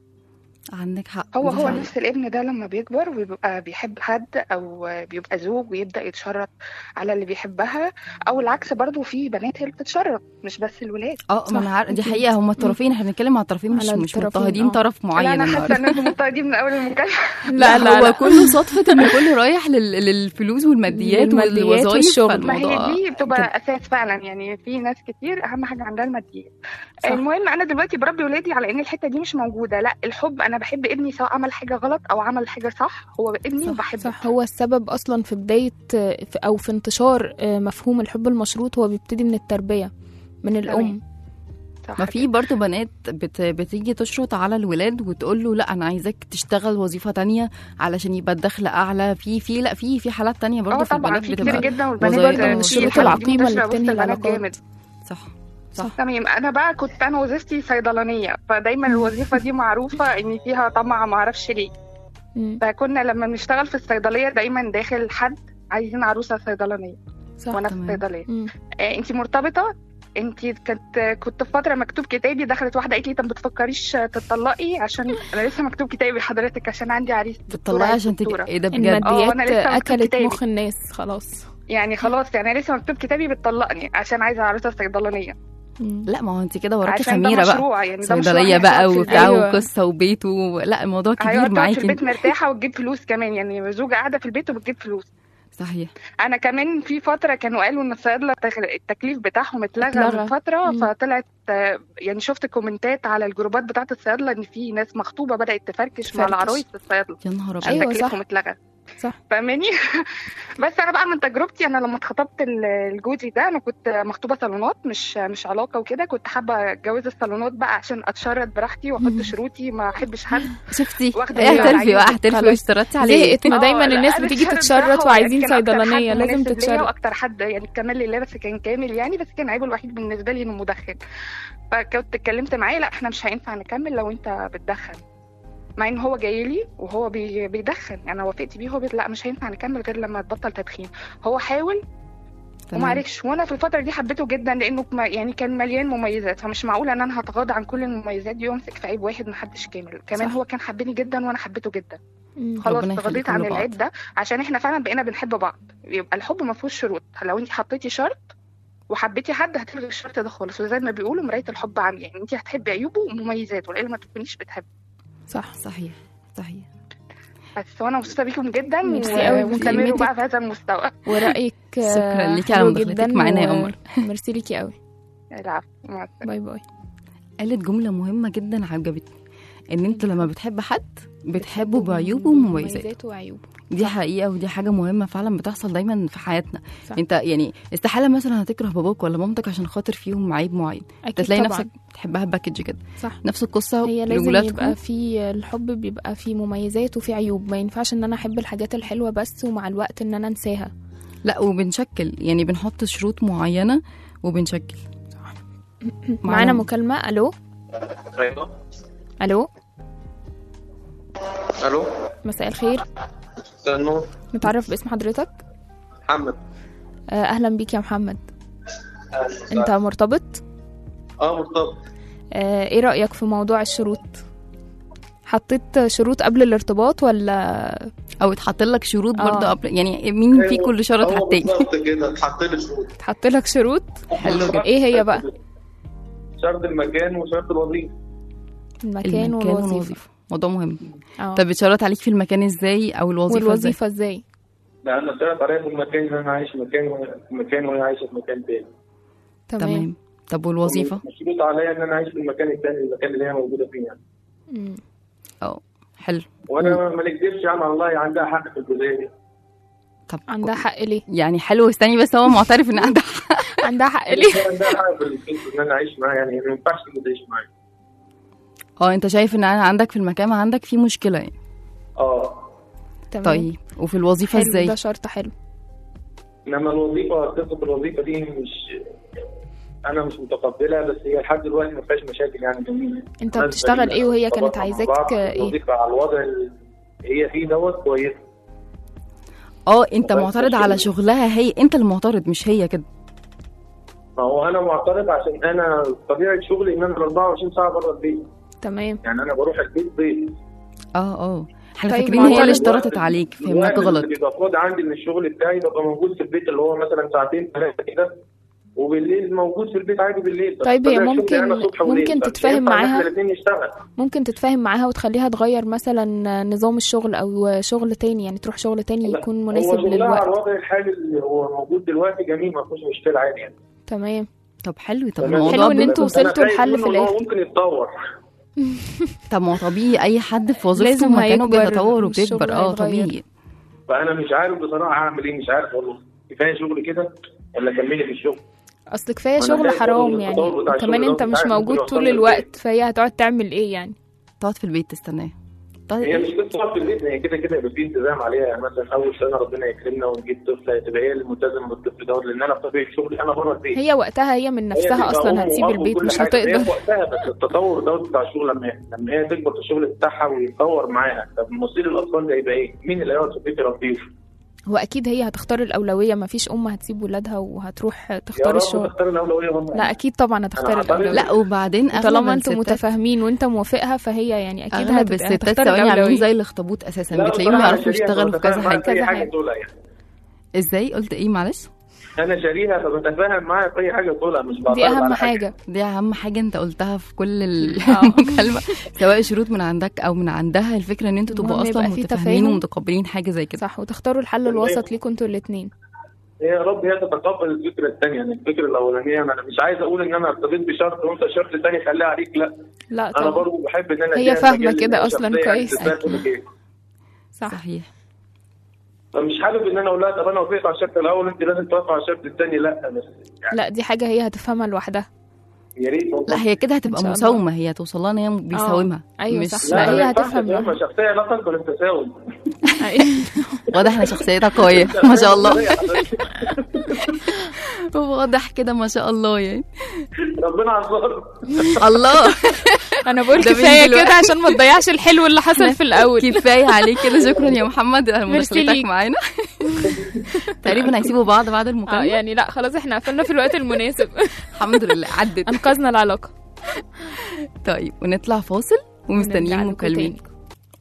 عندك حق هو دي هو حقيقة. نفس الابن ده لما بيكبر وبيبقى بيحب حد او بيبقى زوج ويبدا يتشرط على اللي بيحبها او العكس برضو في بنات هي اللي بتتشرط مش بس الولاد اه ما انا صح، عارفه دي أكيد. حقيقه هما الطرفين احنا بنتكلم على الطرفين مش على مش الطرفين، مضطهدين آه. طرف معين لا انا حاسه النهارده ان انتم مضطهدين من اول المكالمه لا لا، هو لا. كله صدفه ان كله رايح لل- للفلوس والماديات للماديات والوظائف والشغل. ما هي فالموضوع دي بتبقى اساس فعلا يعني في ناس كتير اهم حاجه عندها الماديات صح. المهم انا دلوقتي بربي ولادي على ان الحته دي مش موجوده لا الحب انا بحب ابني سواء عمل حاجه غلط او عمل حاجه صح هو ابني صح، وبحبه صح هو السبب اصلا في بدايه في- او في انتشار آه، مفهوم الحب المشروط هو بيبتدي من التربيه من الام صح ما في برضه بنات بت... بتيجي تشرط على الولاد وتقول له لا انا عايزاك تشتغل وظيفه تانية علشان يبقى الدخل اعلى في في لا في في حالات تانية برضه اه في طبعا البنات في كتير بتبقى جدا والبنات وظايف- برضه من في الشروط الحاجات دي العقيمة اللي منتشرة وسط بتنهي البنات العلاقات. جامد. صح صح تمام انا بقى كنت انا وظيفتي صيدلانيه فدايما الوظيفه دي معروفه ان فيها طمع ما اعرفش ليه مم. فكنا لما بنشتغل في الصيدليه دايما داخل حد عايزين عروسه صيدلانيه صح وانا في تمام. الصيدليه مم. آه انت مرتبطه انت كنت كنت في فتره مكتوب كتابي دخلت واحده قالت لي طب ما بتفكريش تطلقي عشان انا لسه مكتوب كتابي حضرتك عشان عندي عريس دكتور بتطلعي عايز عشان تج... دكتورة. ايه ده بجد اه، وأنا الماديات لسه مكتوب اكلت كتابي. مخ الناس خلاص يعني خلاص يعني انا لسه مكتوب كتابي بتطلقني عشان عايزه عروسه صيدلانيه مم. لا ما هو انت كده وراكي عشان ده خميره بقى مشروع يعني ده مشروع صيدليه هيقعد بقى في وبتاع أيوة. وقصه وبيت و... لا الموضوع كبير هيقعد تقعد في معاكي البيت مرتاحه وتجيب فلوس كمان يعني زوجة قاعده في البيت وبتجيب فلوس صحيح انا كمان في فتره كانوا قالوا ان الصيادله التخ- التكليف بتاعهم اتلغى اتلغى. من فتره مم. فطلعت آه، يعني شفت كومنتات على الجروبات بتاعه الصيادله ان في ناس مخطوبه بدات تفركش مع تفركش. العرايس في الصيادله يا نهار ابيض عشان أيوة، تكليفهم صح. اتلغى صح. فاهماني بس انا بقى من تجربتي انا لما اتخطبت ال- لجوزي ده انا كنت مخطوبه صالونات مش مش علاقه وكده كنت حابه اتجوز الصالونات بقى عشان اتشرط براحتي واحط مم. شروطي ما احبش حد شفتي واخدة ايه بالي على هتلفي بقى عيوبي. هتلفي خلاص. واشترطتي عليه زهقت ما اه، دايما لا، الناس أنا بتيجي الشهر تتشرط بصراحة وعايزين كان أكتر صيدلانيه حد لازم مناسب ليا تتشرط واكتر حد يعني الكمال لله بس كان كامل يعني بس كان عيبه الوحيد بالنسبه لي انه مدخن فكنت اتكلمت معاه لا احنا مش هينفع نكمل لو انت بتدخن مع ان هو جاي لي وهو بي بيدخن يعني انا وافقت بيه هو بيقول لا مش هينفع نكمل غير لما تبطل تدخين هو حاول تمام. وما عرفش وانا في الفتره دي حبيته جدا لانه ما- يعني كان مليان مميزات فمش معقول ان انا هتغاضى عن كل المميزات دي وامسك في عيب واحد محدش كامل كمان صح. هو كان حبني جدا وانا حبيته جدا مم. خلاص ربنا تغاضيت يخليكم عن لبعض. العيب ده عشان احنا فعلا بقينا بنحب بعض يبقى الحب ما فيهوش شروط لو انت حطيتي شرط وحبيتي حد هتلغي الشرط ده خالص وزي ما بيقولوا مرايه الحب عمياء يعني انت هتحبي عيوبه ومميزاته والا ما تكونيش بتحبي صح صحيح صحيح بس وانا مبسوطه بيكم جدا ميرسي و- قوي ونكملوا بكلمتك. بقى في هذا المستوى ورايك آه، شكراً ليكي على حلو مداخلتك جدا معانا يا و- قمر. ميرسي ليكي قوي العفو مع السلامه باي باي قالت جمله مهمه جدا عجبتني ان انت لما بتحب حد بتحبه بعيوبه ومميزاته مميزاته وعيوبه دي حقيقه ودي حاجه مهمه فعلا بتحصل دايما في حياتنا صح. انت يعني استحاله مثلا هتكره باباك ولا مامتك عشان خاطر فيهم عيب معين انت اكيد تلاقي طبعا نفسك بتحبها باكج كده صح نفس القصه هي لازم لولادكم. يبقى في الحب بيبقى فيه مميزات وفيه عيوب ما ينفعش ان انا احب الحاجات الحلوه بس ومع الوقت ان انا انساها لا وبنشكل يعني بنحط شروط معينه وبنشكل معانا مكالمه الو ايوه الو الو مساء الخير مساء النور نتعرف باسم حضرتك محمد آه، اهلا بيك يا محمد أهلا. انت مرتبط اه مرتبط آه، ايه رايك في موضوع الشروط حطيت شروط قبل الارتباط ولا او اتحط لك شروط آه. برضه قبل يعني مين في كل شرط هو حتى بالظبط كده اتحط لي شروط اتحط لك شروط حلو جدا ايه هي بقى شرط المكان وشرط الوظيفه المكان, المكان والوظيفه والوظيفه موضوع مهم اه طب بتشرط عليك في المكان ازاي او الوظيفه ازاي والوظيفه ازاي لا انا اشتغلت عليها في المكان ان انا عايش في مكان وهي- في مكان وهي عايشه في مكان تاني تمام تمام طب والوظيفه مشروط عليا ان انا عايش في المكان التاني المكان اللي هي موجوده فيه يعني مم. اه حلو وانا ما نكذبش يعني والله عندها حق في الجزئيه دي طب عندها حق ليه يعني حلو استني بس هو معترف ان عندها عندها حق ليه هي عندها حق في الفكرة ان انا اعيش معاها يعني ما ينفعش إنها تعيش معايا اه انت شايف ان انا عندك في المكان عندك في مشكله يعني اه تمام طيب وفي الوظيفه حلو ازاي ده شرط حلو انما الوظيفه قصه الوظيفه دي مش انا مش متقبلها بس هي لحد دلوقتي ما فيهاش مشاكل يعني جميله انت الناس بتشتغل بديلة. ايه وهي كانت طبعاً مع عايزاك بعض. ايه الوظيفه على الوضع اللي هي فيه دوت كويس اه انت بس معترض على الشغل- شغلها هي انت اللي معترض مش هي كده ما هو انا معترض عشان انا طبيعه شغلي ان انا 24 ساعه بره البيت تمام يعني انا بروح البيت ضيف اه اه احنا طيب فاكرين هي اللي معترض. اشترطت عليك فهمناك الوقت اللي غلط بيبقى فاضي عندي من الشغل بتاعي ببقى موجود في البيت اللي هو مثلا ساعتين ثلاثه كده وبالليل موجود في البيت عادي بالليل بس طيب هي طبيعة شغلي ممكن- أنا صبح وليل. ممكن فمش تتفاهم هينفع إن معاها؟ احنا الاثنين نشتغل ممكن تتفاهم معاها وتخليها تغير مثلا نظام الشغل او شغل تاني يعني تروح شغل تاني لا، يكون هو مناسب شغلها على للوقت الوضع الحالي اللي هو موجود دلوقتي جميل ما فيهوش مشكله عادي يعني تمام طب حلو طب تمام. الموضوع حلو إن بن- انتوا بس أنا وصلتوا خايف لحل منه في إن هو الآخر. ممكن يتطور طب ما هو طبيعي اي حد في وظيفته لازم مكانه هيكبر، بيتطور الشغل وبيكبر اه هيتغير. طبيعي فانا مش عارف بصراحه هعمل ايه مش عارف والله كفايه شغل كده ولا اكملي في الشغل اصل كفايه وأنا شغل خايف حرام برضه يعني التطور بتاع وكمان الشغل انت ده مش مش عارف موجود ممكن طول يوصلنا الوقت فهي هتقعد تعمل ايه يعني تقعد في البيت تستناه طيب هي مش قصه تقعد في البيت هي كده كده يبقى في التزام عليها يعني مثلا اول سنه ربنا يكرمنا ونجيب طفله تبقى هي الملتزمه بالطفل دوت لان انا بطبيعه شغلي انا بره البيت هي وقتها هي من هي نفسها بتبقى اصلا أم هتسيب وأب البيت وكل مش حاجة. هي هتقدر في وقتها بس التطور دوت بتاع الشغل لما لما هي تكبر في الشغل بتاعها ويتطور معاها طب مصير الاطفال ده يبقى ايه؟ مين اللي هيقعد في البيت يربيه؟ هو اكيد هي هتختار الاولويه مفيش ام هتسيب ولادها وهتروح يا تختار رب الشغل تختار الاولويه والله لا اكيد طبعا هتختار أنا هعترض. الاولويه لا وبعدين اغلب طالما انتوا الستات متفاهمين وانت موافقها فهي يعني اكيد اغلب هتبقى الستات هتختار ثواني عاملين الاولويه زي الاخطبوط اساسا لا بتلاقيهم بصراحة أنا يعرفوا شاريها يشتغلوا في كذا فبتفاهم معاها حاجه في أي كذا حاجه حاجة. تقولها يعني ازاي قلت ايه معلش انا شاريها فبتفاهم معاها في اي حاجه تقولها مش دي بعترض اهم على حاجه دي اهم حاجه انت قلتها في كل آه. المكالمه سواء شروط من عندك او من عندها الفكره ان انتوا تبقوا المهم اصلا يبقى في متفاهمين تفاهم. ومتقبلين حاجه زي كده صح وتختاروا الحل الوسط ليكوا انتوا الاثنين يا رب هي تتقبل الفكره الثانيه يعني الفكره الاولانيه انا مش عايز اقول ان انا ارتبط بشرط وانت شرط ثاني خليها عليك لا لا انا طبعا برضه بحب ان انا هي أديها فاهمة المجال كده اللي أصلاً الشخصية كويس. تستاهل تقول إيه. صح صحيح فمش حابب ان انا اقول لها طب انا وافقت على الشرط الاول انت لازم توافق على الشرط الثاني لا بس يعني لا دي حاجه هي هتفهمها لوحدها يا ريت والله لا هي كده إن هتبقى شاء الله. مساومه هي توصل لها ان هي بيساومها أيوة مش صح. لا لا، هي ما ينفعش هتفهم تفهم لوحدها. شخصيه لا تنقل التساوم واضح ان شخصيتها قويه ما شاء الله واضح كده ما شاء الله يعني ربنا عذر الله انا بقول ده من كفايه دلوقتي. كده عشان ما تضيعش الحلو اللي حصل في الاول كفايه عليك كده شكرا يا محمد على ميرسي مداخلتك ليك. معانا تقريبا هيسيبوا بعض بعد اه المكالمه يعني لا خلاص احنا قفلنا في الوقت المناسب الحمد لله عدت انقذنا العلاقه طيب ونطلع فاصل ومستنيين ونرجع لكم مكالمين تاني.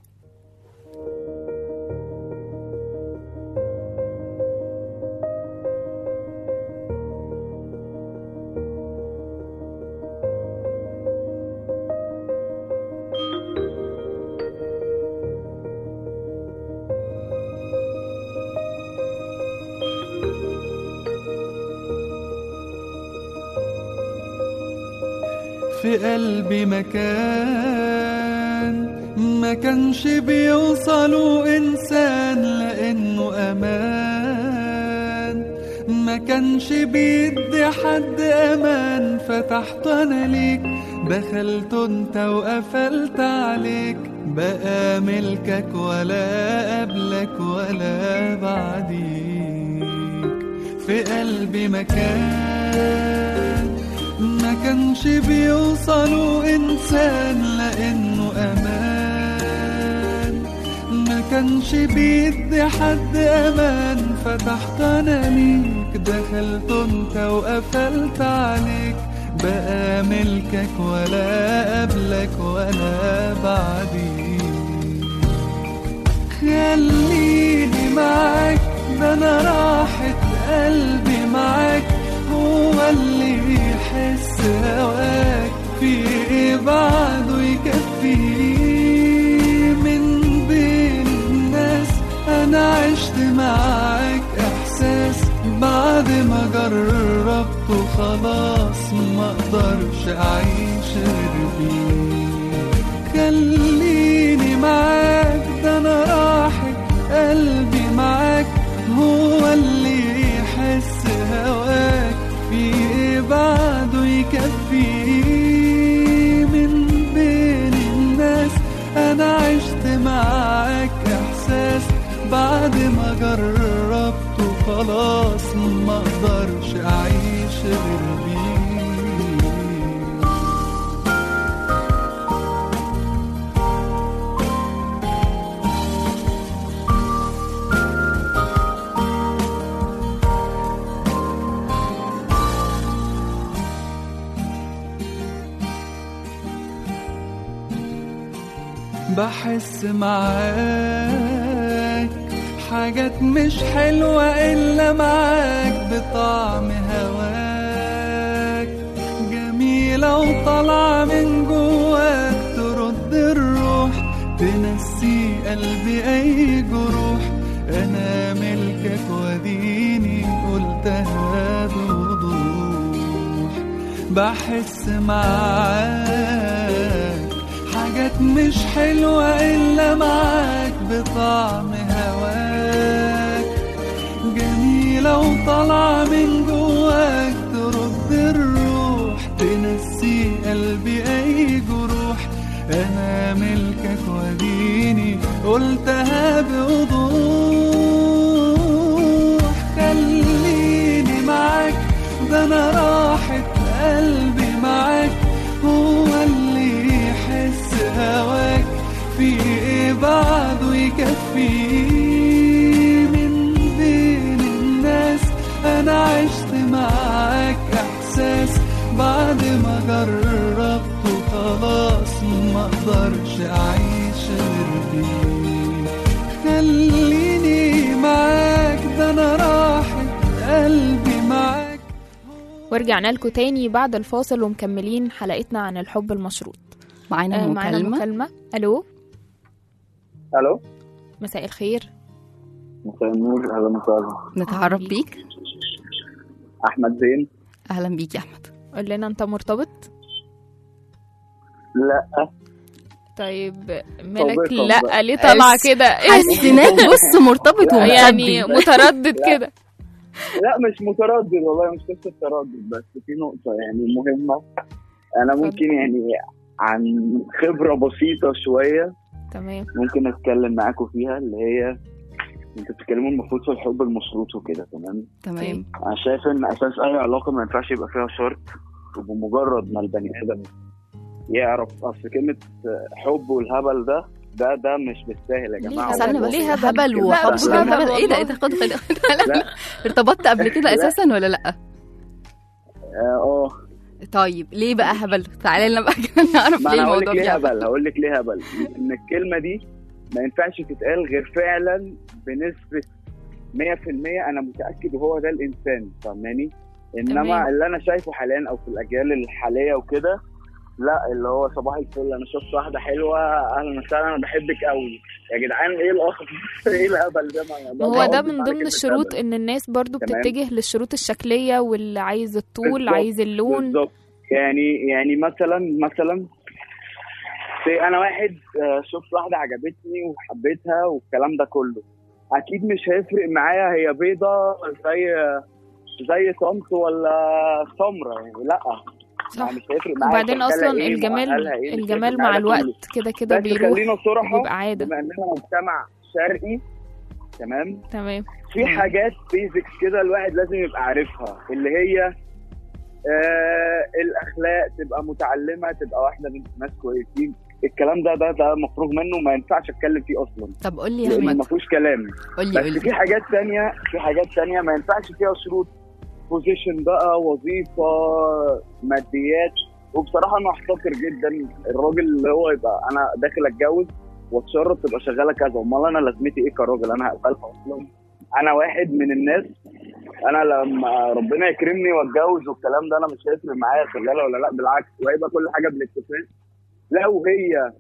في قلبي مكان ما كانش بيوصلوا إنسان لأنه أمان ما كانش بيدي حد أمان فتحت أنا ليك دخلت انت وقفلت عليك بقى ملكك ولا قبلك ولا بعديك في قلبي مكان ما كانش بيوصلوا إنسان لأنه أمان ما كانش بيدي حد أمان فتحت أنا ليك دخلت انت وقفلت عليك بقى ملكك ولا قبلك ولا بعديك خليني معاك ده انا راحة قلبي معاك هو اللي يحس هواك في ايه بعده يكفيه من بين الناس انا عشت معاك احساس بعد ما جربته خلاص ما اقدرش اعيش غير بيه خليني معاك ده انا راحة قلبي معاك هو اللي يحس هواك في ايه بعده يكفيه من بين الناس انا عشت معاك احساس بعد ما جربته خلاص ما اقدرش اعيش غير بيه بحس معاك حاجات مش حلوة إلا معاك بطعم هواك جميلة وطالعة من جواك ترد الروح تنسي قلبي أي جروح أنا ملكك وديني قلتها بوضوح بحس معاك حاجات مش حلوة إلا معاك بطعم هواك جميلة وطالعة من جواك ترد الروح تنسي قلبي أي جروح أنا ملكك وديني قلتها بوضوح خليني معاك ده أنا راحة قلبي معاك هو اللي يحس هواك في ايه بعده يكفيه من بين الناس انا عشت معاك احساس بعد ما جربته خلاص ما اقدرش اعيش غير بيه خليني معاك ده انا راحة قلبي معاك ورجعنا لكم تاني بعد الفاصل ومكملين حلقتنا عن الحب المشروط معانا آه، معانا مكالمة مكالمة ألو الو مساء الخير مساء النور اهلا وسهلا نتعرف بيك احمد زين أهلا بيك يا أحمد قول لنا أنت مرتبط لا طيب مالك صديقة لا بقى. ليه طالعة بس كده حسيناك بص مرتبط ومخبي يعني متردد لا. كده لا مش متردد والله مش قصه تردد بس في نقطه يعني مهمه انا ممكن يعني عن خبره بسيطه شويه تمام ممكن اتكلم معاكم فيها اللي هي انتوا بتتكلموا المفروض في الحب المشروط وكده تمام تمام انا شايف ان اساس اي علاقه ما ينفعش يبقى فيها شرط وبمجرد ما البني ادم يعرف اصل كلمه حب والهبل ده ده ده مش بالساهل يا ليه جماعه هبل؟ استنى والله. بس ليه هبل؟ هبل لا، وحب مش وهبل هبل ايه ده والله. ايه ده خد خد لا. ارتبطت قبل كده لا. اساسا ولا لا اه آه. طيب ليه بقى هبل تعالى لنا بقى كده نعرف ما ليه انا هقول لك الموضوع ليه فيه هبل هقول لك ليه هبل ان الكلمه دي ما ينفعش تتقال غير فعلا بنسبه 100% انا متاكد وهو ده الانسان فاهماني انما تمام. اللي انا شايفه حاليا او في الاجيال الحاليه وكده لا اللي هو صباح الفل انا شفت واحده حلوه اهلا وسهلا انا بحبك قوي يا جدعان ايه الاخر ايه الهبل ده ما هو ده من ضمن الشروط ان الناس برضو تمام. بتتجه للشروط الشكليه واللي عايز الطول بالظبط، عايز اللون بالظبط يعني يعني مثلا مثلا في انا واحد آه، شفت واحده عجبتني وحبيتها والكلام ده كله اكيد مش هيفرق معايا هي بيضه زي زي طنط ولا سمرة يعني لا صح مش هيفرق معايا وبعدين شكلها اصلا إيه، الجمال مؤهلها إيه، مش الجمال هيفرق مع معايا ده كله. الوقت كده كده بس بيروح خلينا صراحه وبيبقى عاده بما اننا مجتمع شرقي تمام تمام في حاجات بيزكس كده الواحد لازم يبقى عارفها اللي هي آه الاخلاق تبقى متعلمه تبقى واحده من ناس كويسين الكلام ده ده ده مفروغ منه ما ينفعش اتكلم فيه اصلا طب قول لي يا لان ما احمد فيهوش كلام قول لي قول بس في لي حاجات تانية في حاجات تانية ما ينفعش فيها شروط بوزيشن بقى وظيفة ماديات وبصراحة أنا أحتقر جدا الراجل اللي هو يبقى أنا داخل أتجوز واتشرط تبقى شغالة كذا أمال أنا لازمتي إيه كراجل أنا هقبلها أصلا أنا واحد من الناس أنا لما ربنا يكرمني وأتجوز والكلام ده أنا مش هيفرق معايا شغالة ولا لا بالعكس وهيبقى كل حاجة بالاتفاق لو هي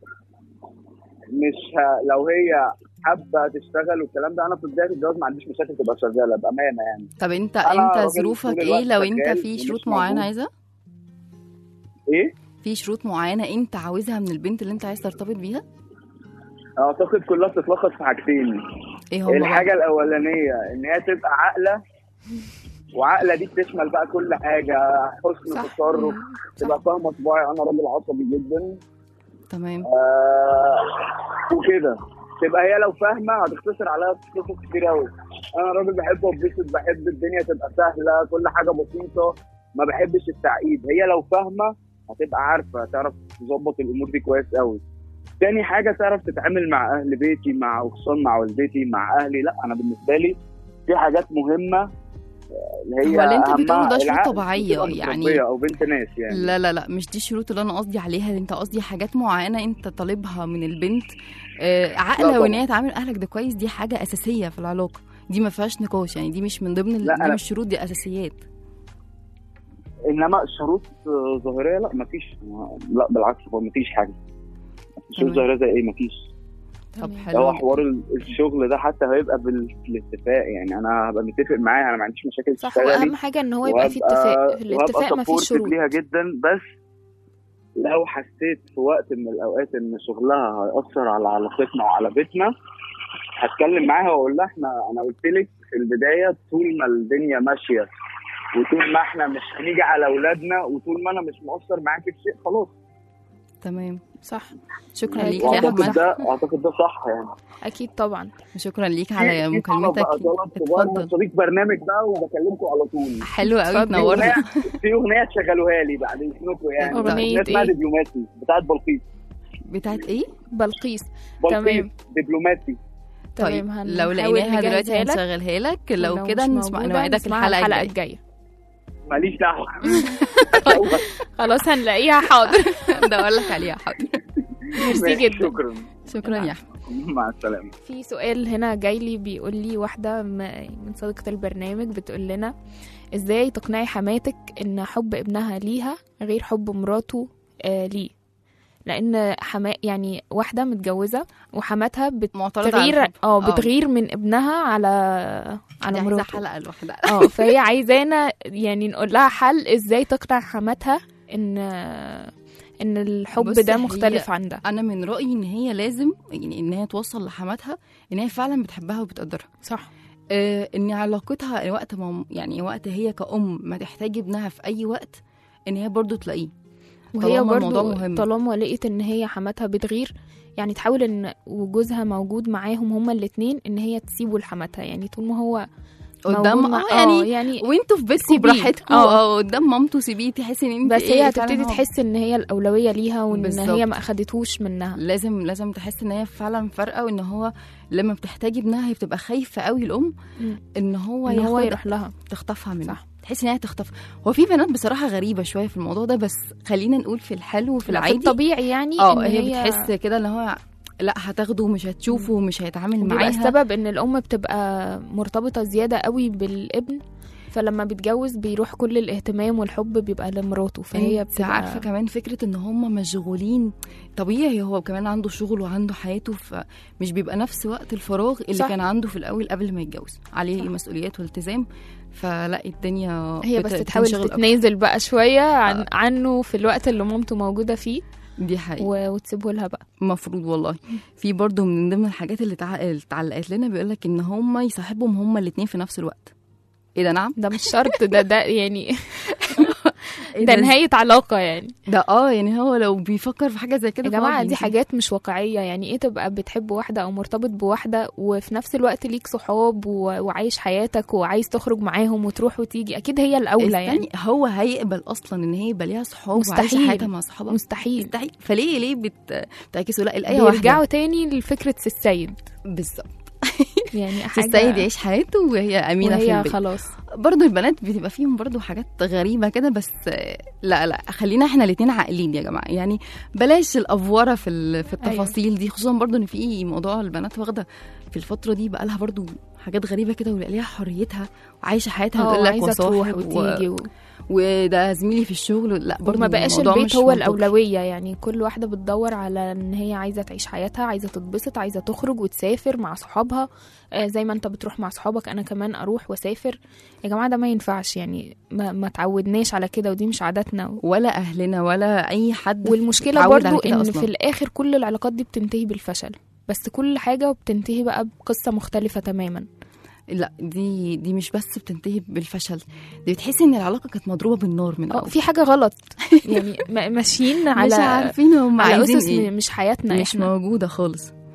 مش ه... لو هي حابه تشتغل والكلام ده انا في بدايه الجواز ما عنديش مشاكل تبقى شغاله بامانه يعني طب انت أنا انت راجل ظروفك طول ايه الوقت لو انت شغال في ومش شروط موجود. معينه عايزها ايه في شروط معينه انت عاوزها من البنت اللي انت عايز ترتبط بيها اعتقد كلها بتتلخص في حاجتين ايه هما الحاجه بقى؟ الاولانيه ان هي تبقى عاقله وعقله دي بتشمل بقى كل حاجه حسن صح. تصرف تبقى فاهمه طباعي انا راجل عصبي جدا تمام آه وكده تبقى هي لو فاهمه هتختصر عليها قصص كتير قوي انا راجل بحب اتبسط بحب الدنيا تبقى سهله كل حاجه بسيطه ما بحبش التعقيد هي لو فاهمه هتبقى عارفه تعرف تظبط الامور دي كويس قوي تاني حاجه تعرف تتعامل مع اهل بيتي مع خصوصا مع والدتي مع اهلي لا انا بالنسبه لي في حاجات مهمه آه، اللي هي هو اللي انت أهمها بتقوله ده شروط العقل طبيعية تبقى يعني. متربية او بنت ناس يعني لا لا لا مش دي الشروط اللي انا قصدي عليها انت قصدي حاجات معينه انت طالبها من البنت آه، لا عقلها طبعا. وان هي تعامل اهلك ده كويس دي حاجه اساسيه في العلاقه دي ما فيهاش نقاش يعني دي مش من ضمن ال- لا، دي أنا- مش شروط دي اساسيات انما شروط آه، ظاهريه لا مفيش لا بالعكس هو مفيش حاجه شروط تمام. ظاهريه زي ايه مفيش طب تمام. حلو هو حوار ال- الشغل ده حتى هيبقى بال- بالاتفاق يعني انا هبقى متفق معاها انا ما عنديش مشاكل صح تشتغلي واهم حاجه ان هو يبقى في وهبقى- اتفاق في وهبقى الاتفاق ما فيش supportive شروط ليها جدا بس لو حسيت في وقت من الاوقات ان شغلها هيأثر على علاقتنا وعلى بيتنا هتكلم معاها واقول لها احنا انا قلت لك في البدايه طول ما الدنيا ماشيه وطول ما احنا مش هنيجي على اولادنا وطول ما انا مش مقصر معاكي في شيء خلاص تمام صح شكرا أكيد. ليك يا واعتقد احمد ده اعتقد ده صح يعني اكيد طبعا شكرا ليك في- على في طلب مكالمتك بقى، طلب صغير من اتفضل صديق برنامج بقى وبكلمكم على طول حلو قوي اتفضل. في اغنيه تنورنا في اغنيه تشغلوها لي بعد اذنكم يعني أغنية اسمها إيه؟ دبلوماسي بتاعت بلقيس بتاعت ايه بلقيس بلقيس تمام. دبلوماسي طيب تمام لو هنحاول لقيناها دلوقتي نجهزها لك. هنشغلها لك لو ولو كده مش نسمع موجودة نوعدك نسمعها الحلقه الحلقه الجايه الجايه ماليش دعوه خلاص هنلاقيها حاضر ده اقول لك عليها حاضر ميرسي ماشي، جدا شكرا شكرا يا احمد مع السلامه في سؤال هنا جاي لي بيقول لي واحدة م- من صديقة البرنامج بتقول لنا ازاي تقنعي حماتك ان حب ابنها ليها غير حب مراته آه ليه لان حما يعني واحدة متجوزة وحماتها معترضة على بتغير الحب. اه آه. بتغير من ابنها على دي على عايزة مراته حلقه لوحدها اه فهي عايزانا يعني نقول لها حل ازاي تقنع حماتها ان ان الحب بص، ده هي- مختلف عن ده انا من رايي ان هي لازم يعني ان هي توصل لحماتها ان هي فعلا بتحبها وبتقدرها صح آه ان علاقتها وقت ما يعني وقت هي كأم ما تحتاج ابنها في اي وقت ان هي برضو تلاقيه وهي طالما الموضوع برضو مهم. طالما لقيت ان هي حماتها بتغير يعني تحاول ان وجوزها موجود معاهم هما الاتنين ان هي تسيبه لحماتها يعني طول ما هو قدام موجود مع- اه يعني, يعني وانتوا في بيتكم سيبيه. براحتكم آه. اه قدام مامته سيبيه تحسي ان انت بس إيه هي فعلاً هتبتدي هو- تحس ان هي الاولويه ليها وان بالظبط. هي ما اخدتوش منها لازم لازم تحس ان هي فعلا فارقه وان هو لما بتحتاج ابنها هي بتبقى خايفه قوي الام مم. ان هو ان هو ياخد- يروح لها تخطفها منه صح. تحس ان هي تخطف هو في بنات بصراحه غريبه شويه في الموضوع ده بس خلينا نقول في الحلو وفي في العادي الطبيعي يعني اه إن هي بتحس كده ان هو لا هتاخده ومش هتشوفه ومش هيتعامل بيبقى معاها السبب ان الام بتبقى مرتبطه زياده قوي بالابن فلما بيتجوز بيروح كل الاهتمام والحب بيبقى لمراته فهي انت عارفه كمان فكره ان هم مشغولين طبيعي هو كمان عنده شغل وعنده حياته فمش بيبقى نفس وقت الفراغ اللي صح. كان عنده في الاول قبل ما يتجوز عليه صح. مسؤوليات والتزام فلا الدنيا هي بت- بس تحاول بتنشغل أكتر. تتنازل بقى شويه عن آه. عنه في الوقت اللي مامته موجوده فيه دي حقيقة و... وتسيبه لها بقى المفروض والله في برضو من ضمن الحاجات اللي تع- اللي اتعلقت لنا بيقول لك ان هم يصاحبهم هم الاثنين في نفس الوقت ايه ده نعم ده مش شرط ده ده يعني إيه ده نهايه علاقه يعني ده اه يعني هو لو بيفكر في حاجه زي كده يا فهو جماعه دي بينسى. حاجات مش واقعيه يعني ايه تبقى بتحب واحده او مرتبط بواحده وفي نفس الوقت ليك صحاب و... وعايش حياتك وعايز تخرج معاهم وتروح وتيجي اكيد هي الاولى يعني استني هو هيقبل اصلا ان هي يبقى ليها صحاب وعايشه مستحيل. حياتها مع صحابها مستحيل مستحيل فليه ليه بت... بتعكسوا لا الايه واحده بيرجعوا تاني لفكره السيد بالظبط يعني حاجه السيد يعيش حياته وهي امينه في وهي البيت خلاص برضو البنات بتبقى فيهم برضو حاجات غريبة كده بس آه، لا لا خلينا احنا الاتنين عاقلين يا جماعة يعني بلاش الأفورة في ال- في التفاصيل دي خصوصا برضو ان في موضوع البنات واخدة في الفترة دي بقى لها برضو حاجات غريبة كده ويبقى ليها حريتها وعايشة حياتها اه وتقول لك عايزه تروح وصاحب وتيجي و... و... وده زميلي في الشغل لا برضو وما بقاش الموضوع البيت مش هو منطقي. الأولوية يعني كل واحدة بتدور على إن هي عايزة تعيش حياتها عايزة تتبسط عايزة تخرج وتسافر مع صحابها آه، زي ما أنت بتروح مع صحابك أنا كمان أروح وأسافر يا جماعة ده ما ينفعش يعني ما, ما تعودناش على كده ودي مش عاداتنا ولا أهلنا ولا أي حد والمشكلة اتعود على برضو كده إن أصلاً. في الآخر كل العلاقات دي بتنتهي بالفشل بس كل حاجة بتنتهي بقى بقصة مختلفة تماما لا دي دي مش بس بتنتهي بالفشل دي بتحسي ان العلاقة كانت مضروبة بالنار من اه الأول في حاجة غلط يعني ما- ماشيين على مش عارفين هم على عايزين أسس ايه مش حياتنا مش احنا موجودة خالص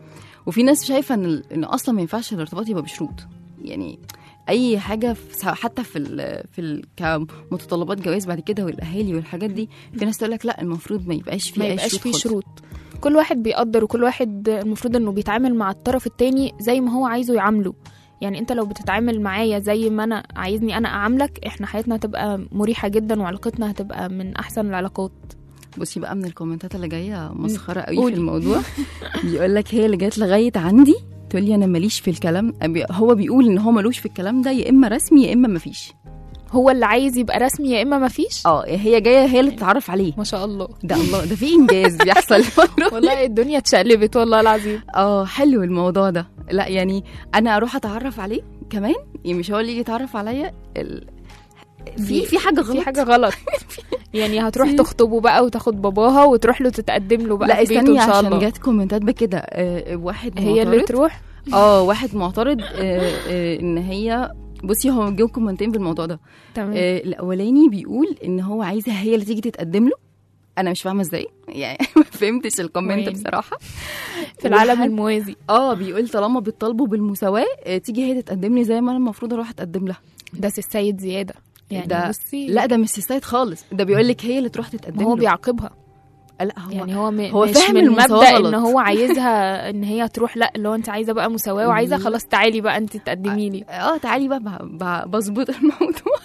وفي ناس شايفه ان ال- ان اصلا ما ينفعش الارتباط يبقى بشروط يعني اي حاجه في سواء حتى في ال في ال كمتطلبات جواز بعد كده والاهالي والحاجات دي في ناس تقول لك لا المفروض ما يبقاش في ما اي يبقاش شروط فيه خالص. شروط كل واحد بيقدر وكل واحد المفروض انه بيتعامل مع الطرف التاني زي ما هو عايزه يعامله يعني انت لو بتتعامل معايا زي ما انا عايزني انا اعاملك احنا حياتنا هتبقى مريحة جدا وعلاقتنا هتبقى من احسن العلاقات بصي بقى من الكومنتات اللي جايه مسخره قوي قولي. في الموضوع بيقول لك هي اللي جت لغايه عندي تقول لي انا ماليش في الكلام أبي- هو بيقول ان هو ملوش في الكلام ده يا اما رسمي يا اما مفيش هو اللي عايز يبقى رسمي يا اما مفيش اه هي جايه هي اللي تتعرف عليه ما شاء الله ده الله ده في انجاز بيحصل والله الدنيا اتشقلبت والله العظيم اه حلو الموضوع ده لا يعني انا اروح اتعرف عليه كمان يعني مش هو اللي يجي يتعرف عليا ال... في في حاجه غلط في حاجة غلط يعني هتروح تخطبه بقى وتاخد باباها وتروح له تتقدم له بقى لا في بيته استني ان شاء عشان الله جت كومنتات بكده آه واحد هي اللي معترض. تروح اه واحد معترض آه آه ان هي بصي هو جو كومنتين بالموضوع ده تمام آه الاولاني بيقول ان هو عايزها هي اللي تيجي تتقدم له انا مش فاهمه ازاي يعني ما فهمتش الكومنت وين؟ بصراحه في العالم وحد- الموازي اه بيقول طالما بتطالبوا بالمساواه آه، تيجي هي تتقدم لي زي ما انا المفروض اروح اتقدم لها ده سي السيد زيادة يعني ده بصي لا ده مش سيستايت خالص ده بيقول لك هي اللي تروح تتقدم هو له بيعاقبها لا هو يعني هو, م... هو مش فاهم من المساواة مبدا غلط. ان هو عايزها ان هي تروح لا اللي هو انت عايزه بقى مساواه وعايزه لا. خلاص تعالي بقى انت تقدمي لي اه تعالي بقى ب- ب- بظبط الموضوع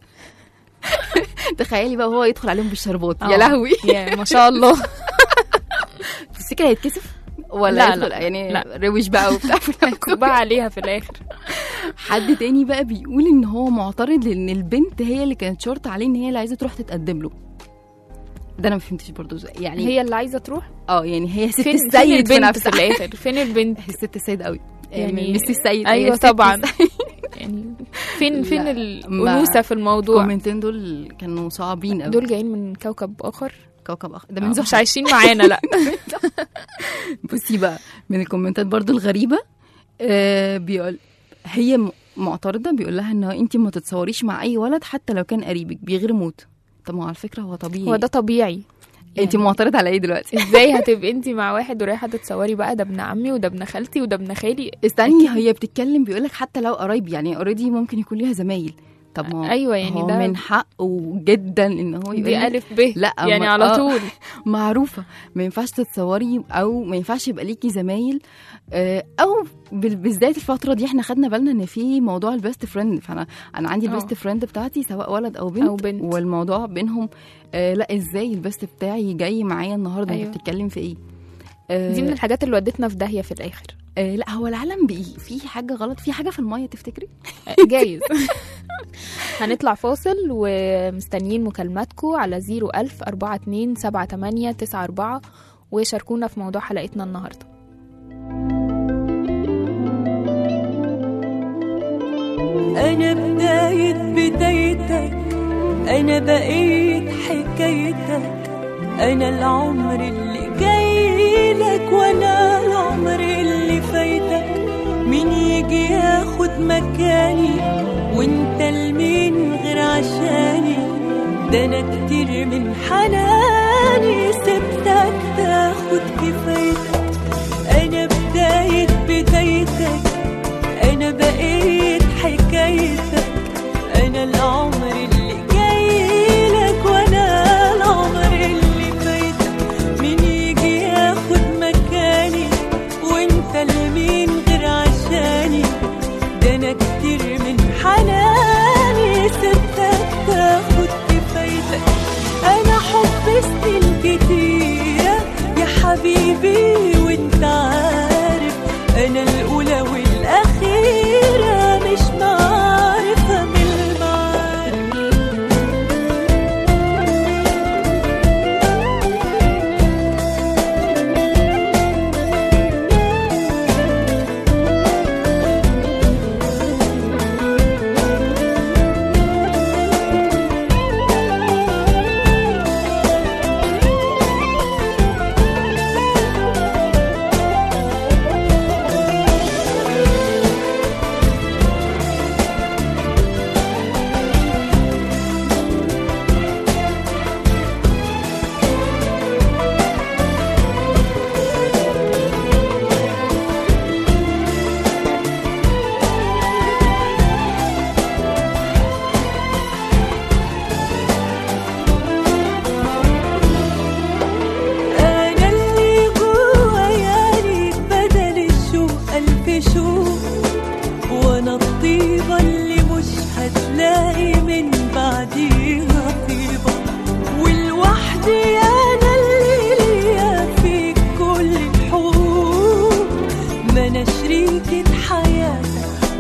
تخيلي بقى هو يدخل عليهم بالشربات يا آه. لهوي يا ما شاء الله تفتكر هيتكسف ولا لا، يدخل لا، يعني لا. روش بقى وبتاع في الآخر. كوبا عليها في الاخر حد تاني بقى بيقول ان هو معترض لان البنت هي اللي كانت شرط عليه ان هي اللي عايزه تروح تتقدم له ده انا ما فهمتش برضه ازاي يعني هي اللي عايزه تروح اه يعني هي ست فين, فين السيد في البنت في نفسها الاخر فين البنت هي الست السيد قوي يعني- يعني مش السيد هي ايوه الست طبعا السيد. يعني فين فين لا، الانوثه في الموضوع الكومنتين دول كانوا صعبين قوي دول جايين من كوكب اخر كوكب اخر ده آه، من مش زحل عايشين معانا لا بصي بقى من الكومنتات برضو الغريبه آه بيقول هي م- معترضه بيقول لها ان انت ما تتصوريش مع اي ولد حتى لو كان قريبك بيغير موت طب ما هو على فكره هو طبيعي هو ده طبيعي انت يعني معترضه على ايه دلوقتي ازاي هتبقي انت مع واحد ورايحه تتصوري بقى ده ابن عمي وده ابن خالتي وده ابن خالي استني هي بتتكلم بيقول لك حتى لو قرايب يعني اوريدي ممكن يكون ليها زمايل طب ما هو- أيوة يعني هو ده- من حقه جدا ان هو يقول دي لك الف ب لا يعني ما- على آه. طول معروفه ما ينفعش تتصوري او ما ينفعش يبقى ليكي زمايل آه، او بال- بالذات الفتره دي احنا خدنا بالنا ان في موضوع البيست فريند فانا انا عندي آه. البيست فريند بتاعتي سواء ولد او بنت, أو بنت. والموضوع بينهم آه لا ازاي البيست بتاعي جاي معايا النهارده أيوة. انت بتتكلم في ايه آه دي من الحاجات اللي ودتنا في داهيه في الاخر آه لا هو العالم بقى في حاجه غلط في حاجه في الميه تفتكري جايز هنطلع فاصل ومستنيين مكالماتكم على 01000 42 78 94 وشاركونا في موضوع حلقتنا النهارده أنا بداية بدايتك أنا بقيت حكايتك أنا العمر اللي جاي لك وأنا العمر اللي فايتك مين يجي ياخد مكاني وانت لمين غير عشاني ده أنا كتير من حناني سبتك تاخد كفايتك أنا بداية بدايتك أنا بقيت حكايتك أنا العمر اللي جاي لك وأنا العمر اللي فايتك مين يجي ياخد مكاني وأنت لمين غير عشاني ده أنا كتير من حناني سبتك تاخد كفايتك أنا حب سنين كتيرة يا حبيبي وأنت عارف أنا الأولى والأخيرة مش معرفة من المعارف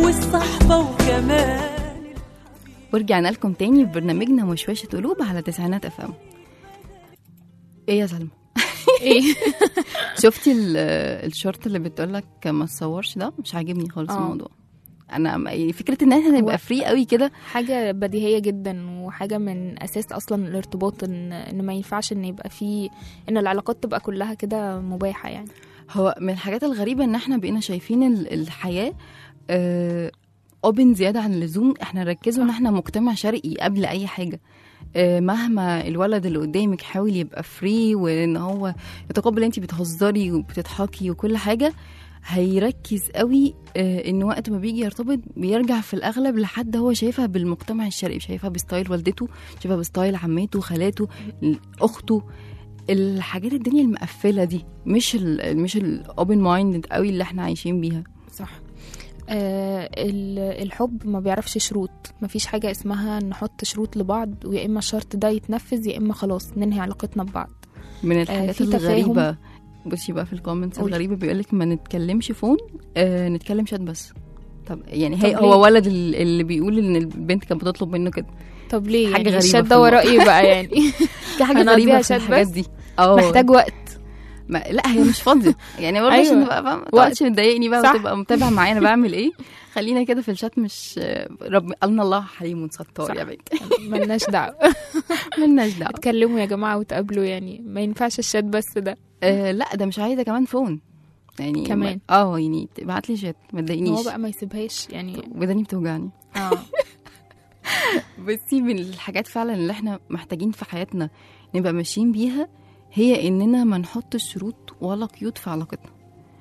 والصحبة وكمان ورجعنا لكم تاني في برنامجنا وشواشة قلوب على تسعينات اف ام ايه يا سلمى ايه شفتي ال- الشورت اللي بتقول لك ما تصورش ده مش عاجبني خالص آه. الموضوع انا م- يعني فكره ان احنا نبقى هو- فري قوي كده حاجة بديهية جدا وحاجة من أساس أصلا الارتباط إن إن ما ينفعش إن يبقى فيه إن العلاقات تبقى كلها كده مباحة يعني هو من الحاجات الغريبه ان احنا بقينا شايفين ال- الحياه اوبن زياده عن اللزوم احنا ركزوا ان احنا مجتمع شرقي قبل اي حاجه آه، مهما الولد اللي قدامك حاول يبقى فري وان هو يتقبل انت بتهزري وبتضحكي وكل حاجه هيركز قوي آه، ان وقت ما بيجي يرتبط بيرجع في الاغلب لحد هو شايفها بالمجتمع الشرقي شايفها بستايل والدته شايفها بستايل عمته خالاته اخته الحاجات الدنيا المقفله دي مش ال مش الاوبن مايند قوي اللي احنا عايشين بيها صح آه ال- الحب ما بيعرفش شروط ما فيش حاجة اسمها نحط شروط لبعض ويا إما الشرط ده يتنفذ يا إما خلاص ننهي علاقتنا ببعض من الحاجات في تفاهم. الغريبه بصي بقى في الكومنتس قولي. الغريبه بيقول لك ما نتكلمش فون آه نتكلم شات بس طب يعني طب هي ليه؟ هو ولد ال- اللي بيقول ان البنت كانت بتطلب منه كده طب ليه حاجة يعني غريبة الشات في ده وراه الموضوع. إيه بقى يعني في حاجه هنقضيها غريبه في شات الحاجات بس؟ دي اه محتاج وقت ما لا هي مش فاضيه يعني برضه أيوة. عشان نبقى فاهم ما وقت. تقعدش تضايقني بقى صح. وتبقى متابع معايا انا بعمل ايه خلينا كده في الشات مش رب قالنا الله حليم ستار صح. يا بنت ملناش دعوة ملناش دعوه اتكلموا يا جماعة وتقابلوا يعني ما ينفعش الشات بس ده آه لا ده مش عايزه كمان فون يعني كمان. ما- اه يعني تبعت لي شات ما هو تضايقنيش بقى ما يسيبهاش يعني وداني بتوجعني اه بصي من الحاجات فعلا اللي احنا محتاجين في حياتنا نبقى ماشيين بيها هي اننا ما نحطش شروط ولا قيود في علاقتنا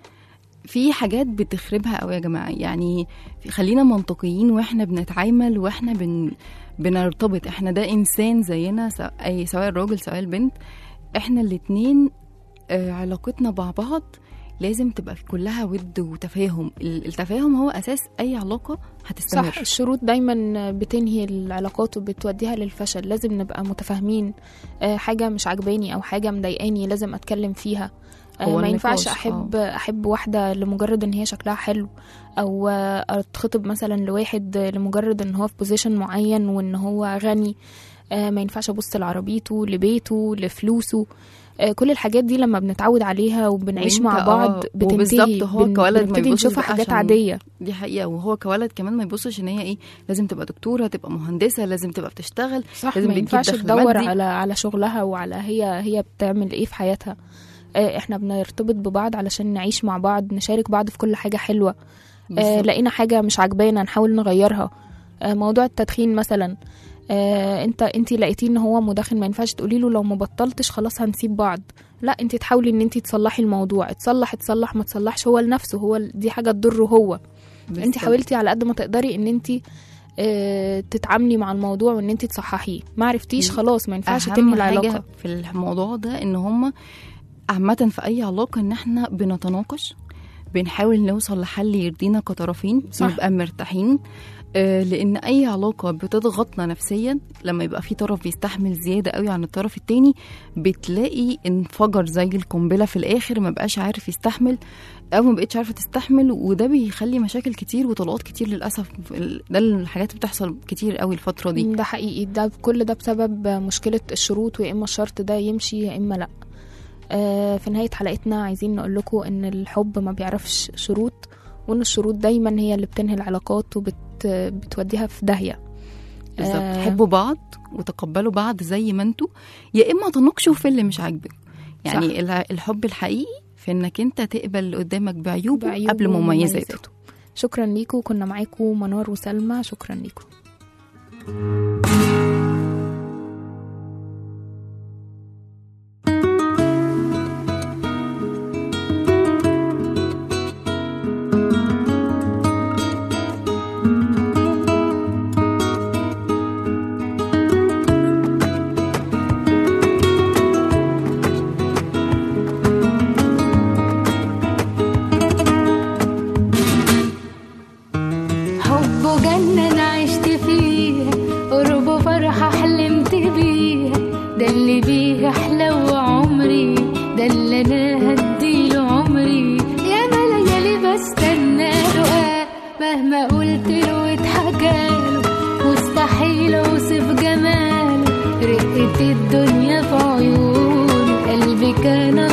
في حاجات بتخربها قوي يا جماعه يعني في- خلينا منطقيين واحنا بنتعامل واحنا بن بنرتبط احنا ده انسان زينا سواء اي سواء الراجل سواء البنت احنا الاتنين آه، علاقتنا مع بعض لازم تبقى كلها ود وتفاهم ال- التفاهم هو اساس اي علاقه هتستمر صح الشروط دايما بتنهي العلاقات وبتوديها للفشل لازم نبقى متفاهمين آه، حاجة مش عجباني أو حاجة مضايقاني لازم أتكلم فيها آه، هو ما ينفعش النقاش، أحب أحب واحدة لمجرد إن هي شكلها حلو أو آه، أتخطب مثلا لواحد لمجرد إن هو في بوزيشن معين وإن هو غني آه، ما ينفعش أبص لعربيته لبيته لفلوسه آه، كل الحاجات دي لما بنتعود عليها وبنعيش وإنت- مع آه، بعض بتنتهي وبالظبط هو بن- كولد ما بنبتدي يبصش نشوفها بقى حاجات عشان- عادية دي حقيقة وهو كولد كمان ما يبصش ان هي ايه لازم تبقى دكتورة تبقى مهندسة لازم تبقى بتشتغل صح لازم ما بتجيب ينفعش دخل تدور مادي. على على شغلها وعلى هي هي بتعمل ايه في حياتها آه، احنا بنرتبط ببعض علشان نعيش مع بعض نشارك بعض في كل حاجة حلوة آه، بالظبط. لقينا حاجة مش عاجبانا نحاول نغيرها آه، موضوع التدخين مثلا آه، انت انت لقيتيه ان هو مدخن ما ينفعش تقولي له لو ما بطلتش خلاص هنسيب بعض لا انت تحاولي ان انت تصلحي الموضوع تصلح تصلح ما تصلحش هو لنفسه هو ال- دي حاجة تضره هو انت بالظبط. حاولتي على قد ما تقدري ان انت آه، تتعاملي مع الموضوع وان انت تصححيه ما عرفتيش خلاص ما ينفعش أهم تنهي حاجة العلاقه في الموضوع ده ان هما عامة في اي علاقة ان احنا بنتناقش بنحاول نوصل لحل يرضينا كطرفين صح. نبقى مرتاحين آه، لان اي علاقه بتضغطنا نفسيا لما يبقى في طرف بيستحمل زياده قوي عن الطرف التاني بتلاقي انفجر زي القنبله في الاخر ما بقاش عارف يستحمل او ما بقتش عارفه تستحمل وده بيخلي مشاكل كتير وطلقات كتير للاسف ده الحاجات بتحصل كتير قوي الفتره دي ده حقيقي ده كل ده بسبب مشكله الشروط ويا اما الشرط ده يمشي يا اما لا آه، في نهايه حلقتنا عايزين نقول لكم ان الحب ما بيعرفش شروط وان الشروط دايما هي اللي بتنهي العلاقات وبت بتوديها في داهيه بالظبط آه. حبوا بعض وتقبلوا بعض زي ما انتوا يا اما تناقشوا في اللي مش عاجبك يعني صح. الع- الحب الحقيقي في انك انت تقبل اللي قدامك بعيوبه, بعيوبه قبل مميزاته ومميزاته. شكرا ليكم كنا معاكم منار وسلمى شكرا ليكم حبه جنة أنا عشت فيها قربه فرحة حلمت بيها ده اللي بيه أحلى وعمري ده اللي أنا هديله عمري يا ما ليالي بستنى له مهما قلت له واتحكاله مستحيل اوصف جماله رقت الدنيا في عيونه قلبي كان